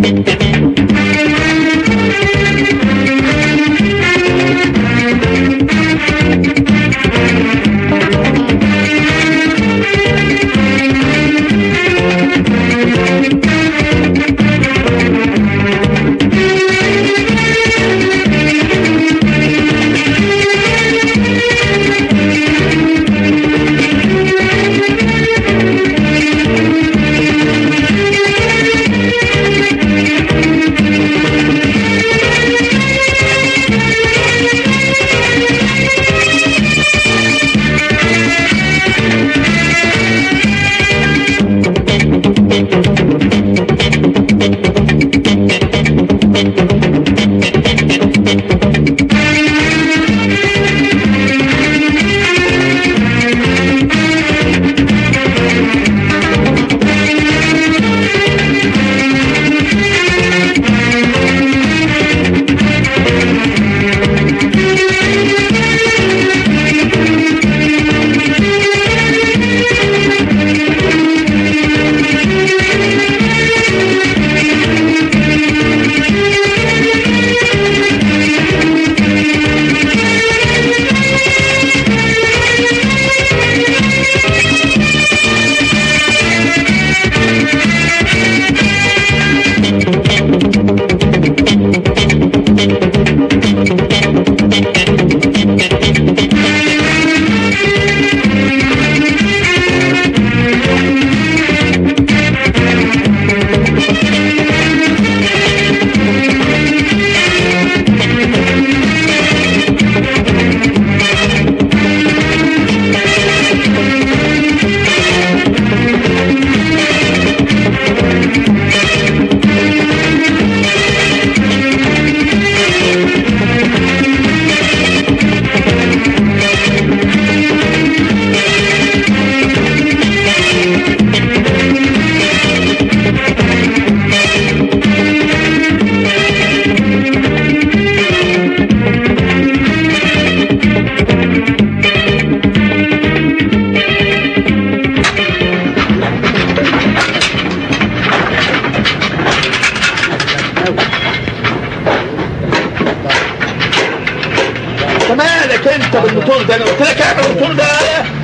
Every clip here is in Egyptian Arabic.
مالك انت بالموتور ده انا قلت لك اعمل الموتور ده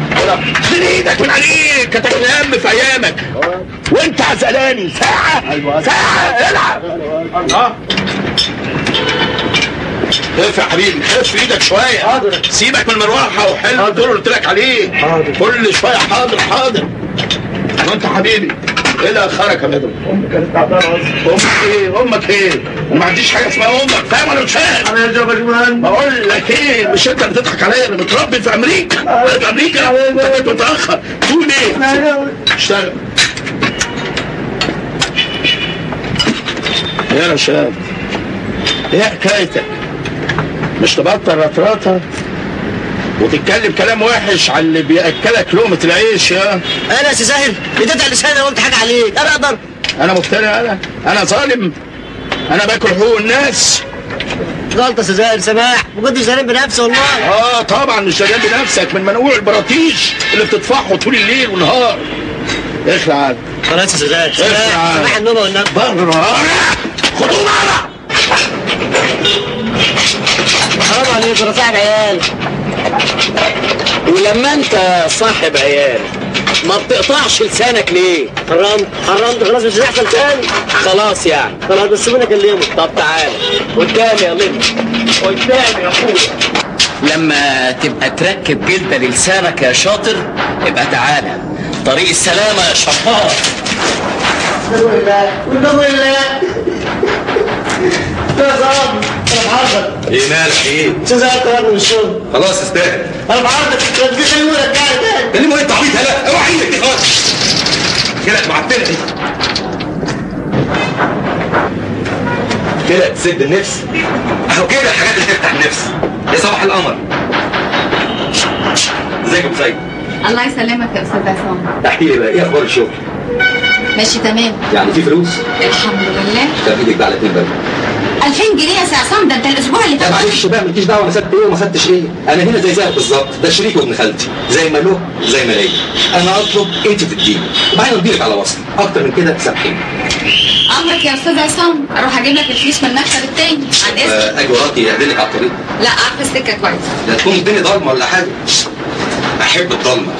شيل ايدك من عليك كانت هم في ايامك وانت عزقلاني ساعة ساعة العب اه خف يا حبيبي خف ايدك شوية حاضر سيبك من المروحة وحل الموتور اللي قلت لك عليه حاضر كل شوية حاضر حاضر وانت حبيبي ايه اللي اخرك يا بدر؟ امك كانت تعبانه امك ايه؟ امك ايه؟ وما عنديش حاجه اسمها امك فاهم ولا مش فاهم؟ انا يا باشمهندس بقول لك ايه مش انت اللي بتضحك عليا انا متربي في امريكا انا في امريكا انت كنت متاخر تقول ايه؟ اشتغل يا رشاد ايه حكايتك؟ مش تبطل رطرطه وتتكلم كلام وحش على اللي بياكلك لقمه العيش يا انا يا سهل اديت على لساني قلت حاجه عليك انا اقدر انا مفتري انا انا ظالم انا باكل حقوق الناس غلطه يا سهل سماح ما كنتش سليم بنفسي والله اه طبعا مش شغال بنفسك من منقوع البراطيش اللي بتطفحه طول الليل والنهار اخلع عاد خلاص يا سهل اخلع سماح عاد سماح النوبه والنبي بره خدوه بره حرام عليك انا صاحب عيال ولما انت صاحب عيال ما بتقطعش لسانك ليه؟ حرمت حرمت خلاص مش هيحصل تاني خلاص يعني خلاص بس سيبوني اكلمه طب تعالى قدامي يا لمبي قدامي يا اخويا لما تبقى تركب جلدة للسانك يا شاطر ابقى تعالى طريق السلامة يا شطار والنبي بالله والنبي بالله يا صاحبي انا بعرضك ايه مالك ايه؟ سيزار طلب من الشغل خلاص استاهل انا بعرضك ما تجيش يقول رجعني تاني كلمه انت عبيط هلا اوعى ايدك دي خالص كده معتله دي كده تسد النفس اهو كده الحاجات اللي تفتح النفس يا صباح القمر ازيك يا ابو سيد الله يسلمك يا استاذ عصام احكي لي بقى ايه اخبار الشغل ماشي تمام يعني في فلوس الحمد لله كان ايدك بقى على اتنين بقى 2000 جنيه يا سي عصام ده انت الاسبوع اللي لا فات معلش بقى مالكيش دعوه انا خدت ايه وما خدتش ايه انا هنا زي زيك بالظبط ده شريك وابن خالتي زي ما له زي ما ليا انا اطلب انت تديني وبعدين اديلك على وصل اكتر من كده سامحيني امرك يا استاذ عصام اروح اجيب لك الفلوس من المكتب التاني عن اذنك آه، اجي وراكي يعدلك على الطريق لا عارفه السكه كويس لا تكون الدنيا ضلمه ولا حاجه احب الضلمه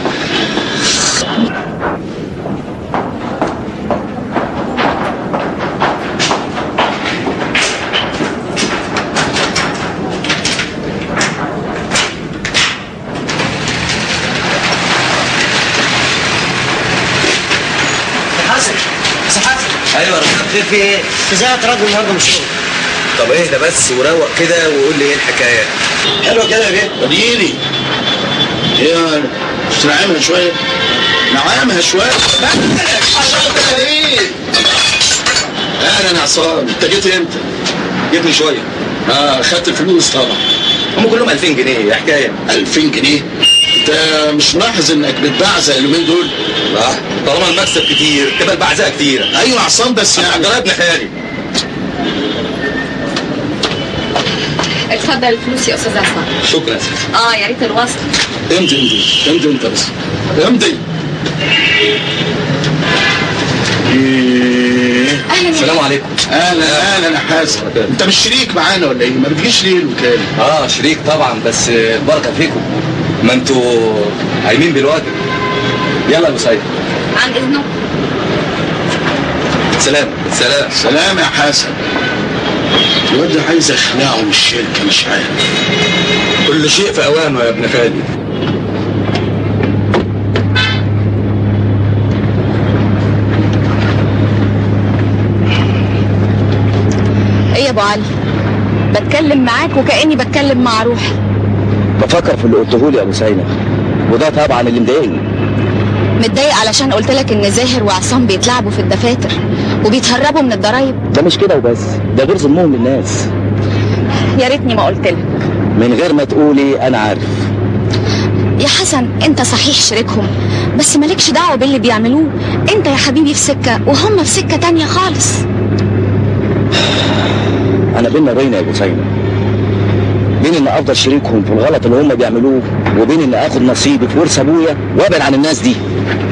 حسن بس حسن ايوه ربنا خير في ايه؟ ازاي هتراجع النهارده من الشغل؟ طب اهدى بس وروق كده وقول لي ايه الحكايه حلوه كده يا بيه وديني ايه يا مش نعمها شويه نعمها شويه مالك عشان ايه اهلا يا عصام انت جيت امتى؟ جبني شويه اه خدت الفلوس طبعا هم كلهم 2000 جنيه يا حكايه 2000 جنيه انت مش ملاحظ انك بتبعزق اليومين دول؟ لا طالما المكسب كتير تبقى البعزقه كتيره ايوه يا عصام بس يعني ده ابن خالي اتفضل الفلوس يا استاذ عصام شكرا يا سيدي اه يا ريت الوصل امضي امضي امضي انت بس امضي ايه اهلا يا السلام عليكم اهلا اهلا يا حازم انت مش شريك معانا ولا ايه؟ ما بتجيش ليه الوكاله؟ اه شريك طبعا بس بركه فيكم ما انتوا قايمين بالواجب يلا يا ابو سيد عن اذنك سلام سلام سلام يا حسن الواد ده عايز اخلعه من الشركه مش عارف كل شيء في اوانه يا ابن خالي ايه يا ابو علي بتكلم معاك وكاني بتكلم مع روحي بفكر في اللي قلته لي يا ابو سينا وده طبعا اللي مضايقني متضايق علشان قلت لك ان زاهر وعصام بيتلعبوا في الدفاتر وبيتهربوا من الضرايب ده مش كده وبس ده غير ظلمهم للناس يا ريتني ما قلت لك من غير ما تقولي انا عارف يا حسن انت صحيح شريكهم بس مالكش دعوه باللي بيعملوه انت يا حبيبي في سكه وهم في سكه تانية خالص انا بينا وبين يا ابو سينا بين ان افضل شريكهم في الغلط اللي هم بيعملوه وبين ان اخد نصيبي في ورث ابويا وابعد عن الناس دي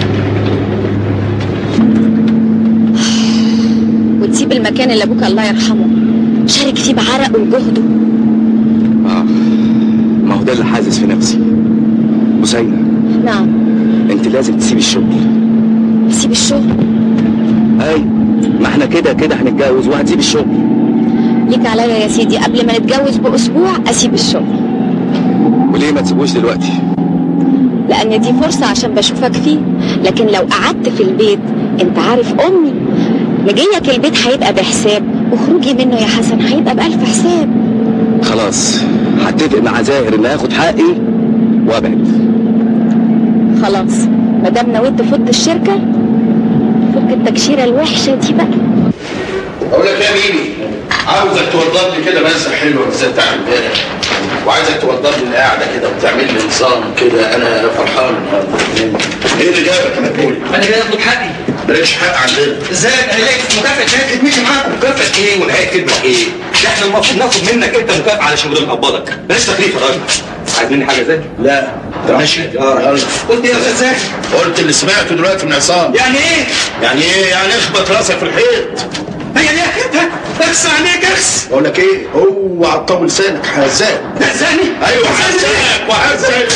وتسيب المكان اللي ابوك الله يرحمه شارك فيه بعرقه وجهده اه ما هو ده اللي حاسس في نفسي ابو سينا نعم انت لازم تسيب الشغل سيب الشغل اي ما احنا كده كده هنتجوز وهتسيب الشغل ليك عليا يا سيدي قبل ما نتجوز باسبوع اسيب الشغل وليه ما تسيبوش دلوقتي لان دي فرصه عشان بشوفك فيه لكن لو قعدت في البيت انت عارف امي مجيك البيت هيبقى بحساب وخروجي منه يا حسن هيبقى بألف حساب خلاص هتفق مع زاهر ان اخد حقي وابعد خلاص ما دام نويت تفض الشركه فك التكشيره الوحشه دي بقى اقول لك يا ميمي عاوزك توضب لي كده مزه حلوه زي بتاع امبارح وعايزك توضب لي القعده كده وتعمل لي نظام كده انا فرحان النهارده ايه اللي جابك يا مدبولي؟ انا جاي اخد حقي مالكش حق عندنا ازاي انا لقيت مكافاه نهايه خدمتي معاكم مكافاه ايه ونهايه خدمه ايه؟ ده احنا المفروض ناخد منك انت مكافاه على شغل نقبضك بلاش تكليف يا راجل عايز مني حاجه زي لا ماشي قلت ايه يا استاذ زاهر؟ قلت اللي سمعته دلوقتي من عصام يعني ايه؟ يعني ايه يعني اخبط راسك في الحيط هي دي كده اخس عليك اخس بقول لك ايه اوعى تطول لسانك حزان تحزني ايوه حزانك وحزانك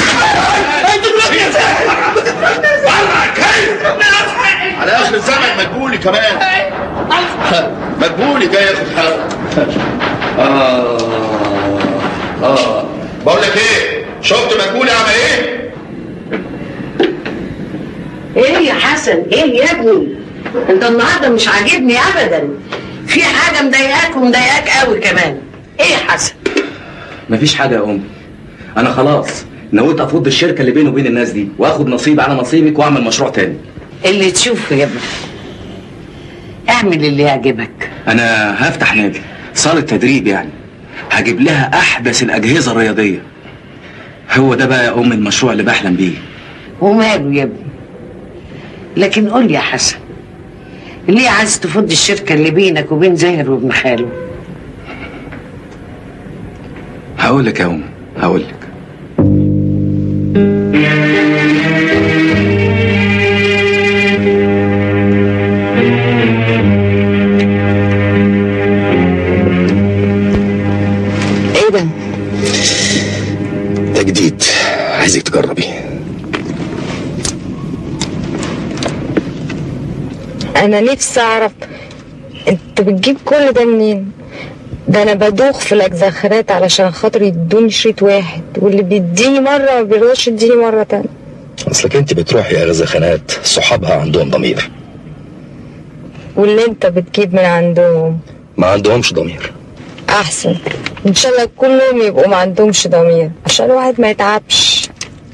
على اخر الزمن مدبولي كمان مدبولي جاي ياخد حقه اه اه بقول لك ايه شفت مدبولي عمل ايه ايه يا حسن ايه يا ابني انت النهارده مش عاجبني ابدا في حاجه مضايقاك ومضايقاك قوي كمان ايه يا حسن مفيش حاجه يا ام انا خلاص نويت افض الشركه اللي بيني وبين الناس دي واخد نصيبي على نصيبك واعمل مشروع تاني اللي تشوفه يا ابني اعمل اللي يعجبك انا هفتح نادي صاله تدريب يعني هجيب لها احدث الاجهزه الرياضيه هو ده بقى يا ام المشروع اللي بحلم بيه وماله يا ابني لكن قول لي يا حسن ليه عايز تفض الشركه اللي بينك وبين زاهر وابن خاله هقول لك يا ام هقول لك انا نفسي اعرف انت بتجيب كل ده منين ده انا بدوخ في الاجزاخرات علشان خاطر يدوني شريط واحد واللي بيديني مره ما بيرضاش يديني مره تانية اصلك انت بتروحي يا غزخانات صحابها عندهم ضمير واللي انت بتجيب من عندهم ما عندهمش ضمير احسن ان شاء الله كلهم يبقوا ما عندهمش ضمير عشان الواحد ما يتعبش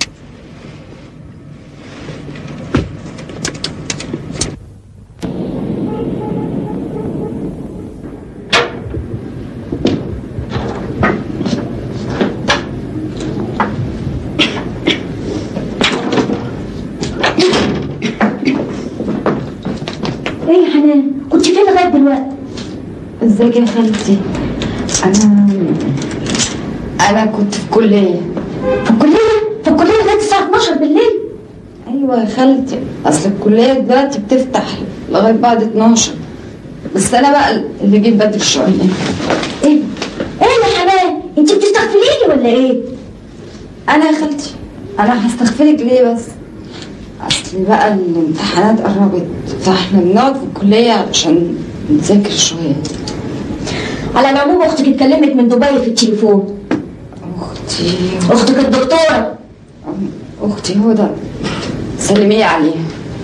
ايه يا حنان كنت فين لغايه دلوقتي ازيك يا خالتي انا انا كنت في كليه في الكليه في الكليه لغايه الساعه 12 بالليل ايوه يا خالتي اصل الكليه دلوقتي بتفتح لغايه بعد 12 بس انا بقى اللي جيت بدري شويه ايه ايه يا حنان انت بتستغفليني ولا ايه انا يا خالتي انا هستغفرك ليه بس اصل بقى الامتحانات قربت فاحنا بنقعد في الكليه عشان نذاكر شويه على العموم اختك اتكلمت من دبي في التليفون اختي اختك الدكتوره اختي هدى سلمي عليها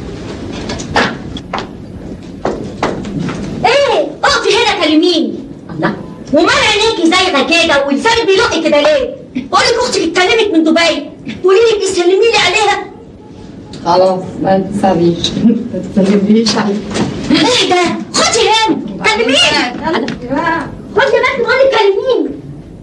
ايه اقفي هنا كلميني الله ومال عينيكي زايغه كده ولسانك بيلق كده ليه بقول لك اختك اتكلمت من دبي تقولي لي بتسلمي لي عليها خلاص ما تسابيش ما تسلميش عليها ايه ده خدي هنا كلميني خدي بس بقول لك كلميني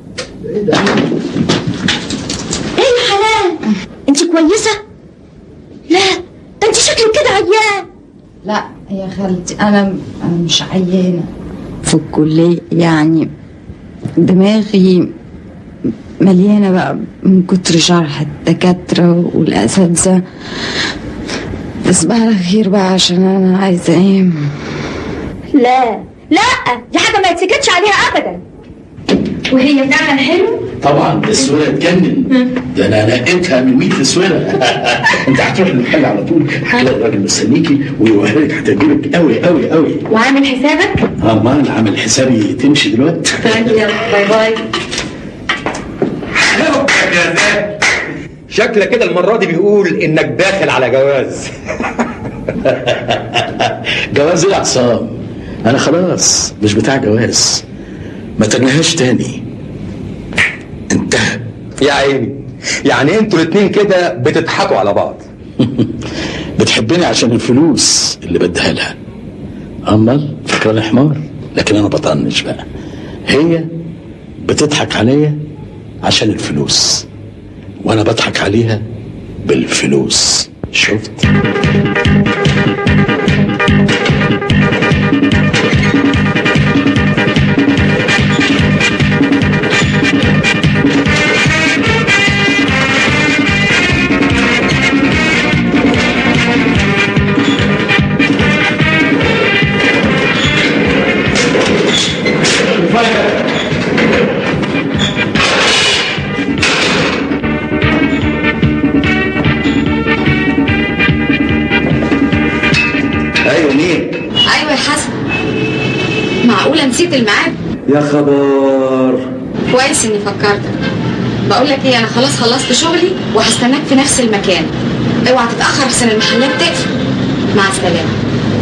ايه يا حنان انت كويسه لا ده انت شكلك كده عيان لا يا خالتي انا انا مش عيانه في الكليه يعني دماغي مليانه بقى من كتر شرح الدكاتره والاساتذه بس بقى خير بقى عشان انا عايزه انام لا لا دي حاجه ما يتسكتش عليها ابدا وهي فعلا حلو طبعا السويرة تجنن ده انا نقيتها من 100 سويرة انت هتروح المحل على طول هتلاقي الراجل مستنيكي ويوهرك هتعجبك قوي قوي قوي وعامل حسابك امال عامل حسابي تمشي دلوقتي باي باي شكلك كده المرة دي بيقول انك داخل على جواز جواز ايه يا عصام انا خلاص مش بتاع جواز ما تنهاش تاني انتهى يا عيني يعني انتوا الاتنين كده بتضحكوا على بعض بتحبني عشان الفلوس اللي بديها لها امال فكرة حمار لكن انا بطنش بقى هي بتضحك عليا عشان الفلوس وانا بضحك عليها بالفلوس شفت ايوه مين ايوه يا حسن معقوله نسيت الميعاد يا خبر كويس اني فكرتك بقول لك ايه انا خلاص خلصت شغلي وهستناك في نفس المكان اوعى تتاخر عشان المحلات تقفل مع السلامه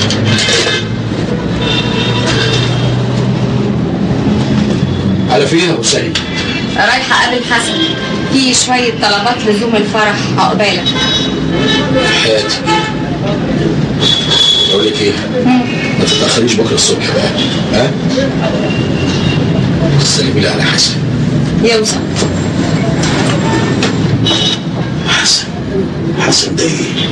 على فين يا حسين رايحه اقابل حسن في شويه طلبات لزوم الفرح عقبالك حياتي اقول لك ايه ما تتاخريش بكره الصبح بقى ها سلمي لي على حسن يوصل حسن حسن ده ايه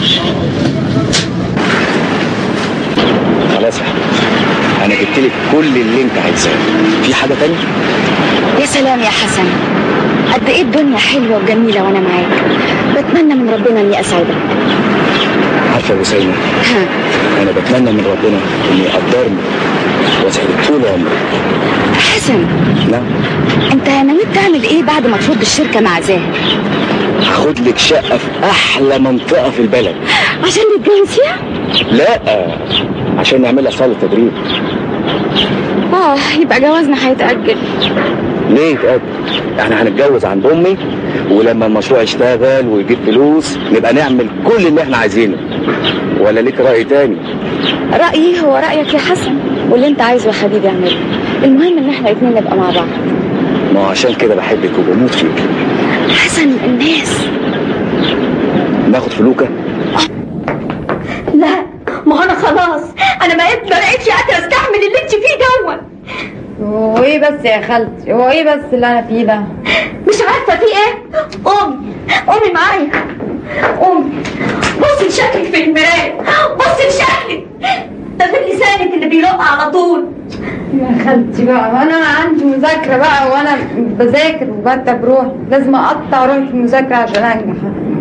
خلاص يا حبيبي انا جبت لك كل اللي انت عايزاه في حاجه تانية يا سلام يا حسن قد ايه الدنيا حلوه وجميله وانا معاك بتمنى من ربنا اني اسعدك عارفه يا وسيمه ها انا بتمنى من ربنا انه يقدرني واسعدك طول عمري حسن نعم انت نويت تعمل ايه بعد ما تفض الشركه مع زاهر هاخد لك شقه في احلى منطقه في البلد عشان نتجوز فيها لا عشان نعمل لها صاله تدريب اه يبقى جوازنا هيتأجل ليه يتقابل؟ احنا هنتجوز عند امي ولما المشروع يشتغل ويجيب فلوس نبقى نعمل كل اللي احنا عايزينه ولا ليك راي تاني رأيي هو رأيك يا حسن واللي انت عايزه يا حبيبي اعمله المهم ان احنا اتنين نبقى مع بعض ما هو عشان كده بحبك وبموت فيك حسن الناس ناخد فلوكه لا ما هو انا خلاص انا بقيت ما بقتش قادره استحمل اللي انت فيه دوت هو ايه بس يا خالتي هو ايه بس اللي انا فيه ده مش عارفه في ايه قومي قومي معايا قومي بصي لشكلك في المرايه بصي لشكلك ده غير لسانك اللي بيرق على طول يا خالتي بقى وانا عندي مذاكرة بقى وانا بذاكر وبكتب روحي لازم اقطع روحي في المذاكرة عشان انجح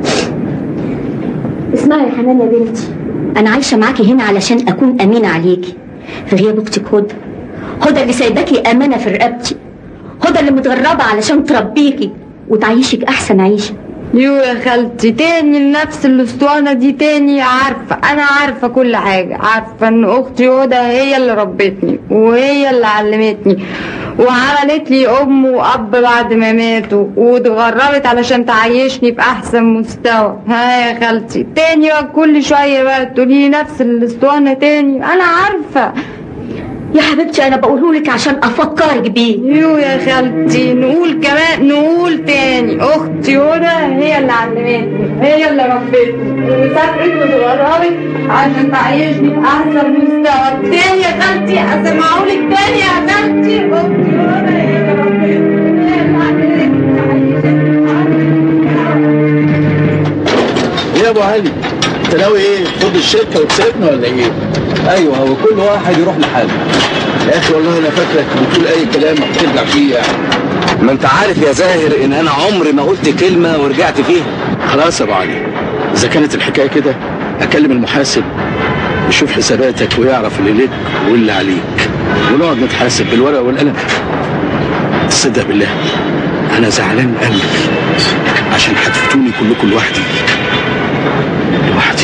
اسمعي يا حنان يا بنتي انا عايشه معاكي هنا علشان اكون امينه عليكي في غياب اختك هدى هدى اللي سايباكي امانه في رقبتي هدى اللي متغربه علشان تربيكي وتعيشك احسن عيشه يو يا خالتي تاني لنفس الاسطوانة دي تاني عارفة انا عارفة كل حاجة عارفة ان اختي هدى هي اللي ربتني وهي اللي علمتني وعملت لي ام واب بعد ما ماتوا واتغربت علشان تعيشني باحسن مستوى ها يا خالتي تاني بقى كل شوية بقى تقولي نفس الاسطوانة تاني انا عارفة يا حبيبتي انا بقولهولك عشان افكرك بيه يو يا خالتي نقول كمان نقول تاني اختي هدى هي اللي علمتني هي اللي ربتني وسافرت واتغربت عشان تعيشني في احسن مستوى تاني يا خالتي اسمعهولك تاني يا خالتي اختي هدى هي اللي ربتني هي اللي علمتني تعيشني في أحسن ايه يا ابو علي انت ناوي ايه تاخد الشركه وتسيبنا ولا ايه ايوه هو كل واحد يروح لحاله يا اخي والله انا فاكرك بتقول اي كلام بترجع فيه يعني ما انت عارف يا زاهر ان انا عمري ما قلت كلمه ورجعت فيها خلاص يا ابو علي اذا كانت الحكايه كده اكلم المحاسب يشوف حساباتك ويعرف اللي ليك واللي عليك ونقعد نتحاسب بالورقه والقلم تصدق بالله انا زعلان قوي عشان هتفوتوني كلكم لوحدي لوحدي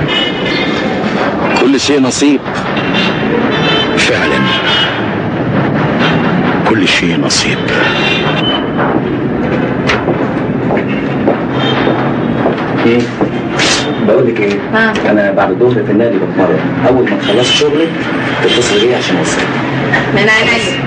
كل شيء نصيب فعلا كل شيء نصيب ايه بقول لك ايه ها. انا بعد الظهر في النادي بتمرن اول ما تخلص شغلك تتصل بيا عشان اوصلك من عينيا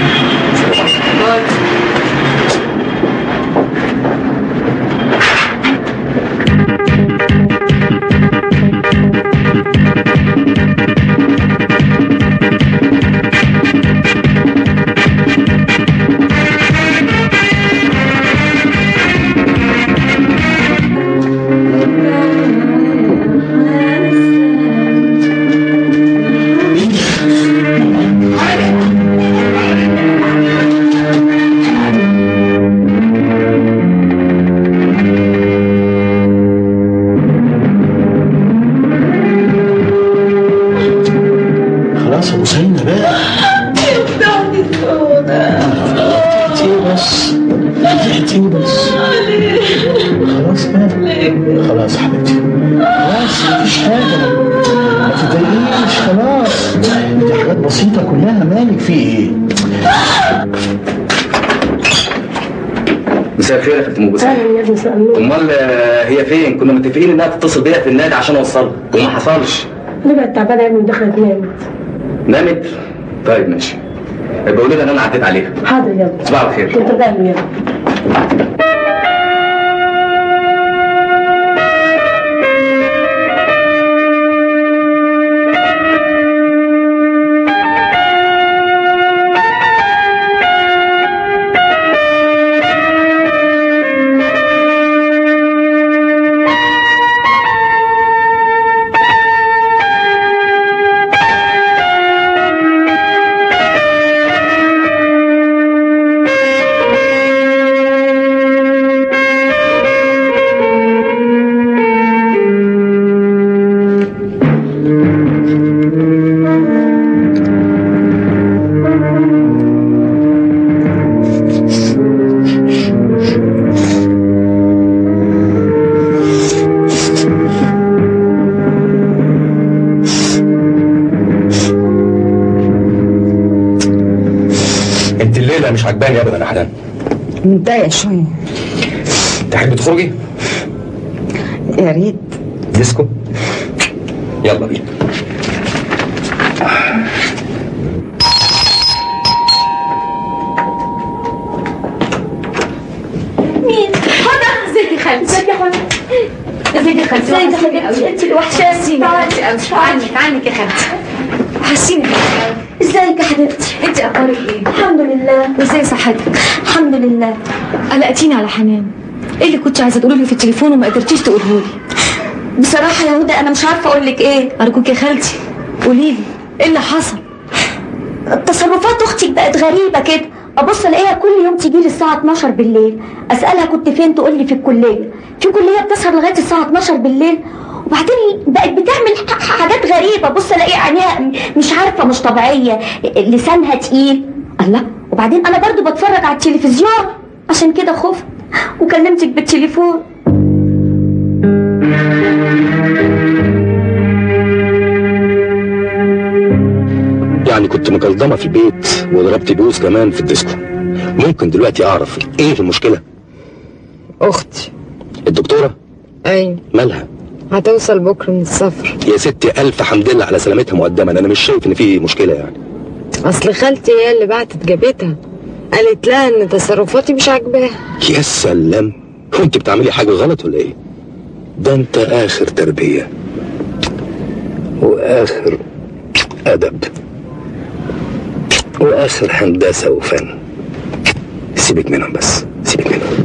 خلاص يا ابو سيدنا بقى ايه بس ايه بس خلاص بقى خلاص حبيبتي خلاص مفيش حاجه ما تتضايقيش خلاص دي حاجات بسيطه كلها مالك في ايه مساء الخير يا ختم ابو سعيد امال آه، هي فين كنا متفقين انها تتصل بيا في النادي عشان اوصلها وما حصلش رجعت تعبانه يا ابني دخلت نامت نامت طيب ماشي يبقى قولي لها ان انا عديت عليها حاضر يلا صباح الخير كنت غالي يلا انت الليله مش عجباني ابدا يا حنان متضايقة شوية تحبي تخرجي يا ريت ديسكو يلا بينا مين؟ هدى ازيك يا خالتي ازيك يا خالتي ازيك يا خالتي ازيك يا خالتي انت اللي وحشاني تعالي عنك عنك يا خالتي وحشيني ازيك يا حبيبتي انت اخبارك ايه الحمد لله وازاي صحتك الحمد لله قلقتيني على حنان ايه اللي كنت عايزه تقولي لي في التليفون وما قدرتيش تقوله لي بصراحه يا هدى انا مش عارفه اقول لك ايه ارجوك يا خالتي قولي لي ايه اللي حصل تصرفات اختي بقت غريبه كده ابص الاقيها كل يوم تيجي لي الساعه 12 بالليل اسالها كنت فين تقول لي في الكليه في كليه بتسهر لغايه الساعه 12 بالليل وبعدين بقت بتعمل ح- حاجات غريبه بص الاقي عينيها م- مش عارفه مش طبيعيه لسانها تقيل الله وبعدين انا برضو بتفرج على التلفزيون عشان كده خفت وكلمتك بالتليفون يعني كنت مكلضمه في البيت وضربت بوس كمان في الديسكو ممكن دلوقتي اعرف ايه المشكله أختي الدكتوره أيوة مالها هتوصل بكرة من السفر يا ستي الف حمد لله على سلامتها مقدما انا مش شايف ان في مشكله يعني أصل خالتي هي اللي بعتت جابتها قالت لها إن تصرفاتي مش عاجباها يا سلام كنت بتعملي حاجه غلط ولا ايه ده انت اخر تربيه واخر ادب واخر هندسه وفن سيبك منهم بس سيبك منهم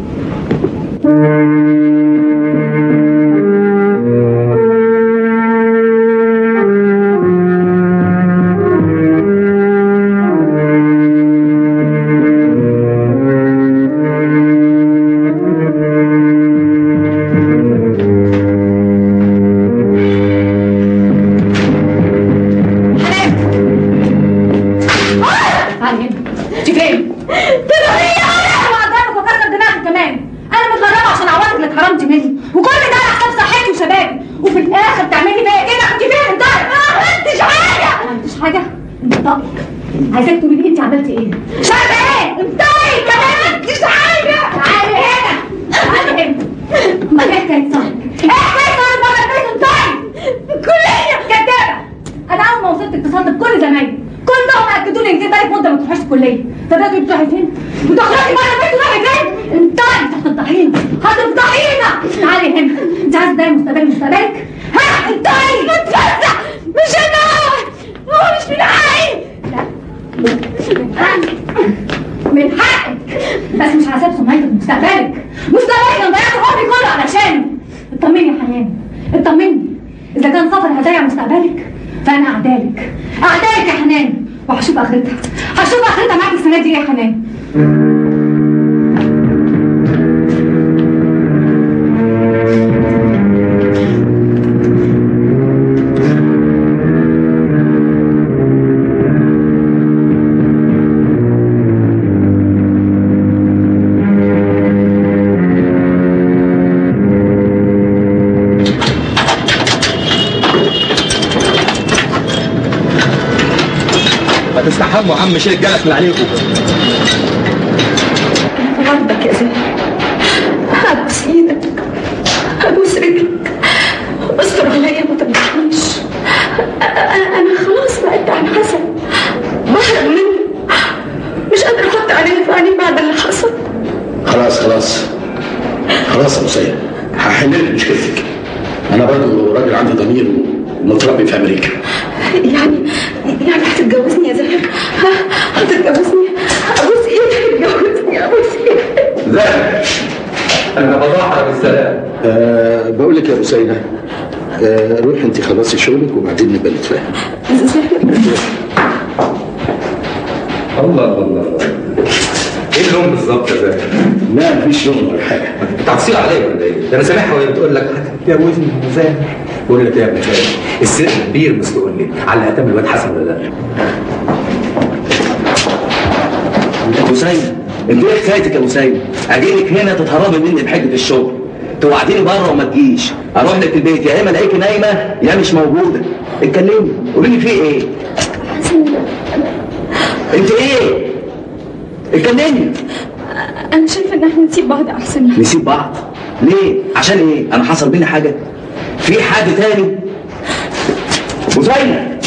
تعالي هنا انت فين؟ تدوري انا وعدانك وكسر دماغك كمان انا متغربه عشان اعوضك اللي اتحرمت مني وكل ده على حساب صحتي وشبابي وفي الاخر تعملي فيا كده انت فين انت ما عملتش حاجه ما عملتش حاجه انطقي عايزاك تقولي لي انت عملتي ايه شايفه ايه انطقي كمان ما عملتش حاجه تعالي هنا تعالي هنا ما ايه حكايه صاحبك ايه حكايه صاحبك بره البيت انطقي الكليه كدابه انا اول ما وصلت اتصلت بكل زمايلي كلهم اكدوا لي انك بقالك مده ما تروحيش الكليه طب انت بتروحي فين؟ بتخرجي بره البيت تروحي فين؟ انطقي انت هتفضحينا هتفضحينا تعالي هنا انت عايزه تضيعي مستقبلي مستقبلك ها انطقي متفزع مش انا هو مش من حقي لا من حقك من حقك بس مش على حساب سمعتك ومستقبلك مستقبلك انا ضيعت عمري كله علشانه اطمني يا حنان اطمني اذا كان سفر هيضيع مستقبلك فانا اعدالك اعدالك يا حنان وهشوف اخرتها هشوف اخرتها معاك السنه دي يا حنان ما تستحموا يا عم شيل الجلس من عليكم ربك يا زين هبوس ايدك هبوس رجلك استر عليا ما تبكيش انا أنا خلاص بعدت عن حسن بهرب منه مش قادره احط عليه في عيني بعد اللي حصل خلاص خلاص خلاص يا مسيب هحل لك مشكلتك انا برضه راجل عندي ضمير ومتربي في امريكا يعني يعني هتتجوزني يا زهر ها هتتجوزني ابوس ايدك تتجوزني ابوس ايدك لا انا بضحك بالسلام أه بقول لك يا بسينة أه روح انت خلصي شغلك وبعدين نبقى نتفاهم الله الله الله ايه اللون بالظبط يا زاهر؟ لا مفيش لون ولا حاجه تعصير عليا ولا ايه؟ ده انا سامعها وهي بتقول لك هتتجوزني يا زاهر بقول لك ايه يا ابن زاهر؟ السر كبير مش تقول لي على هتعمل الواد حسن ولا لا؟ حسين انت ايه حكايتك يا حسين؟ اجيلك هنا تتهربي مني بحجه الشغل توعديني بره وما تجيش اروح لك البيت يا اما الاقيكي نايمه يا مش موجوده اتكلمي قولي لي في ايه؟ انت ايه؟ اتكلمي انا شايفه ان احنا نسيب بعض احسن يعني نسيب بعض ليه عشان ايه انا حصل بينا حاجه في حد تاني وزينب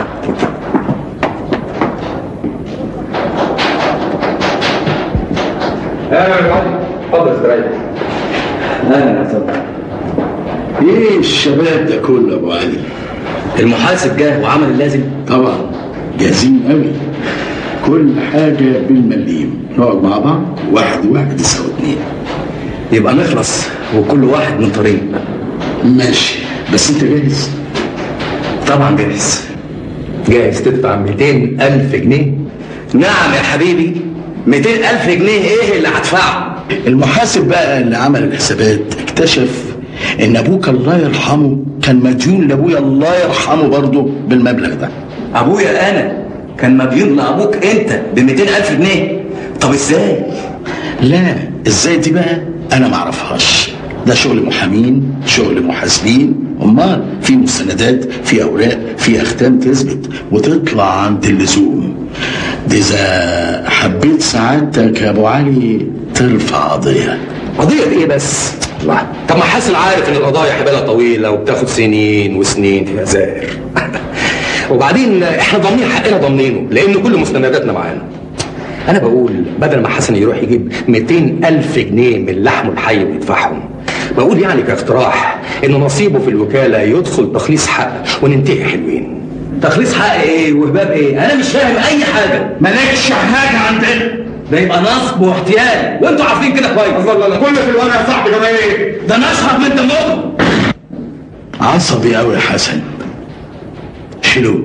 اتفضل استريح اهلا يا صدق ايه الشباب ده كله يا ابو علي المحاسب جه وعمل اللازم طبعا جاهزين قوي كل حاجه بالمليم نقعد مع بعض واحد واحد يساوي اتنين يبقى نخلص وكل واحد من طريق ماشي بس انت جاهز طبعا جاهز جاهز تدفع 200 ألف جنيه نعم يا حبيبي 200 ألف جنيه ايه اللي هدفعه المحاسب بقى اللي عمل الحسابات اكتشف ان ابوك الله يرحمه كان مديون لابويا الله يرحمه برضه بالمبلغ ده ابويا انا كان مديون لابوك انت ب 200 ألف جنيه طب ازاي لا ازاي دي بقى انا ما اعرفهاش ده شغل محامين شغل محاسبين امال في مستندات في اوراق في اختام تثبت وتطلع عند اللزوم ده اذا حبيت سعادتك يا ابو علي ترفع قضيه قضية ايه بس؟ الله طب ما حاسن عارف ان القضايا حبالها طويلة وبتاخد سنين وسنين في زائر وبعدين احنا ضامنين حقنا ضامنينه لان كل مستنداتنا معانا انا بقول بدل ما حسن يروح يجيب 200 الف جنيه من لحمه الحي ويدفعهم بقول يعني كاقتراح ان نصيبه في الوكالة يدخل تخليص حق وننتهي حلوين تخليص حق ايه وهباب ايه انا مش فاهم اي حاجه مالكش حاجه عندنا ده يبقى نصب واحتيال وانتوا عارفين كده كويس الله الله كل في الورقة يا صاحبي كمان ايه؟ ده انا اشرب من دمكم عصبي قوي يا حسن شيلوه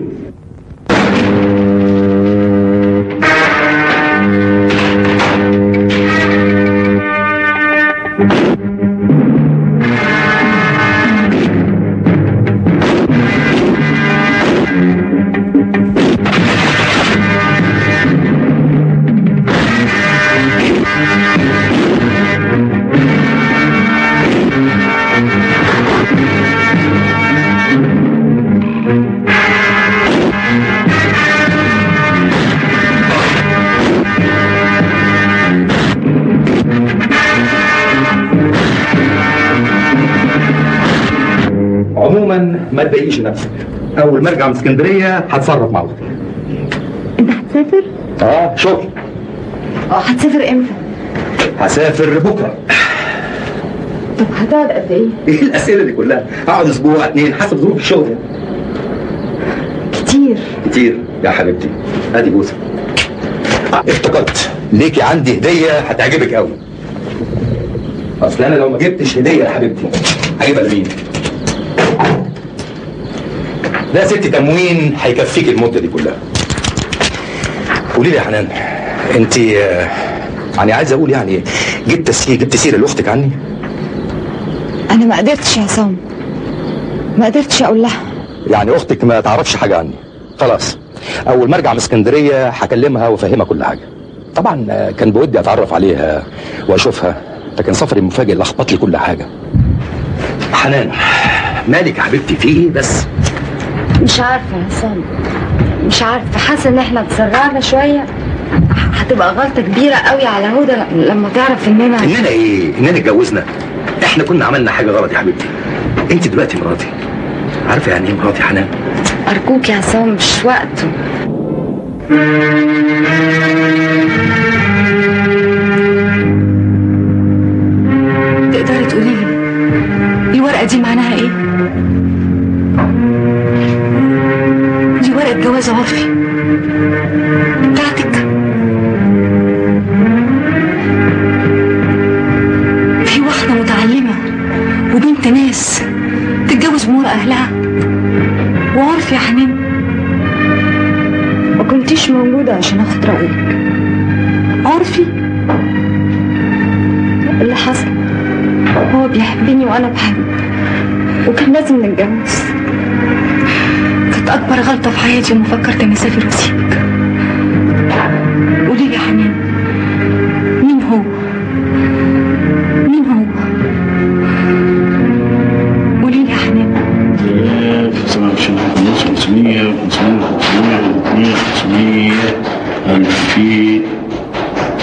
عموما ما تضايقيش نفسك اول ما ارجع من اسكندريه هتصرف مع اختي انت هتسافر؟ اه شغل اه هتسافر امتى؟ هسافر بكره طب هتقعد قد ايه؟ ايه الاسئله دي كلها اقعد اسبوع اتنين حسب ظروف الشغل كتير كتير يا حبيبتي ادي بوسه آه، افتكرت ليكي عندي هديه هتعجبك قوي اصل انا لو ما جبتش هديه يا حبيبتي هجيبها لمين ده يا ستي تموين هيكفيك المده دي كلها قولي لي يا حنان انت آه، يعني عايز اقول يعني جبت سيره جبت سيره لاختك عني انا ما قدرتش يا عصام ما قدرتش اقول لها يعني اختك ما تعرفش حاجه عني خلاص اول ما ارجع من اسكندريه هكلمها وافهمها كل حاجه طبعا آه، كان بودي اتعرف عليها واشوفها لكن سفري المفاجئ لخبط لي كل حاجه حنان مالك يا حبيبتي في ايه بس مش عارفه يا عصام مش عارفه حاسه ان احنا اتسرعنا شويه هتبقى غلطه كبيره قوي على هدى لما تعرف اننا اننا ايه اننا اتجوزنا احنا كنا عملنا حاجه غلط يا حبيبتي انت دلوقتي مراتي عارفه يعني ايه مراتي حنان ارجوك يا عصام مش وقته تقدري تقولي لي الورقه دي معناها ايه دي ورقه جواز عرفي بتاعتك في واحده متعلمه وبنت ناس تتجوز بمور اهلها وعرف يا حنان ما كنتيش موجودة عشان اخد رأيك عرفي اللي حصل هو بيحبني وانا بحبه وكان لازم نتجوز كانت اكبر غلطة في حياتي وما فكرت اني اسافر واسيبك قولي لي يا حنان مين هو مين هو قولي لي يا حنان 27 500 500 500 500 1000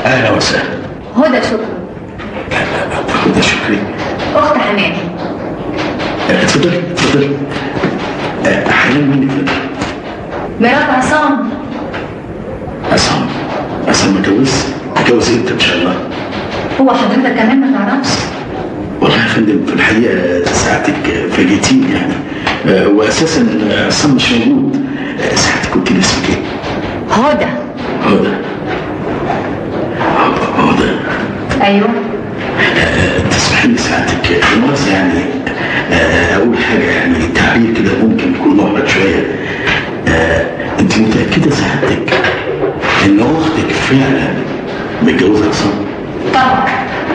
اهلا وسهلا هدى شكرا خد شكري اخت حنان آه، اتفضلي اتفضلي آه، حنان مين اتفضل مرات عصام عصام عصام متجوز متجوز امتى ان شاء الله هو حضرتك كمان ما تعرفش والله يا فندم في الحقيقه ساعتك فاجئتيني يعني آه، واساسا عصام مش موجود آه، ساعتك قلت لي اسمك ايه؟ هدى هدى هدى ايوه تسمح لي ساعتك مؤاخذة يعني آه، أول حاجة يعني التعبير كده ممكن يكون محرج شوية آه، أنت متأكدة سعادتك إن أختك فعلا متجوزة عصام؟ طبعا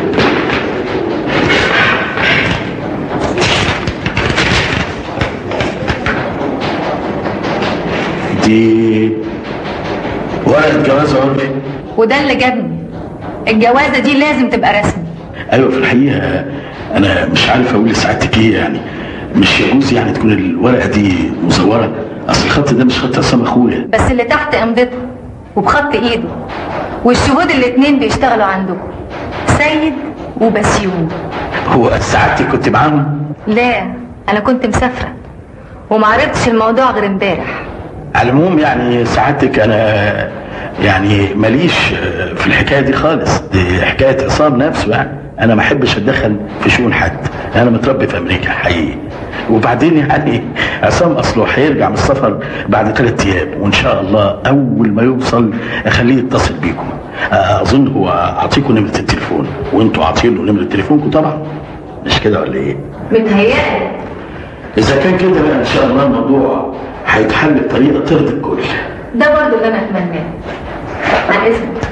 دي ورقة جواز عرفي وده اللي جابني الجوازه دي لازم تبقى رسمي أيوة في الحقيقة أنا مش عارف أقول لسعادتك إيه يعني مش يجوز يعني تكون الورقة دي مزورة أصل الخط ده مش خط عصام أخويا بس اللي تحت امضته وبخط ايده والشهود الاتنين بيشتغلوا عنده سيد وبسيون هو سعادتك كنت معاهم؟ لا انا كنت مسافره ومعرفتش الموضوع غير امبارح على العموم يعني سعادتك انا يعني ماليش في الحكايه دي خالص دي حكايه عصام نفسه يعني انا ما احبش اتدخل في شؤون حد انا متربي في امريكا حقيقي وبعدين يعني عصام اصله هيرجع من السفر بعد ثلاث ايام وان شاء الله اول ما يوصل اخليه يتصل بيكم اظن هو اعطيكم نمره التليفون وانتوا عاطين له نمره تليفونكم طبعا مش كده ولا ايه؟ متهيألي اذا كان كده بقى ان شاء الله الموضوع هيتحل بطريقه ترضي الكل ده برضه اللي انا اتمناه مع اذنك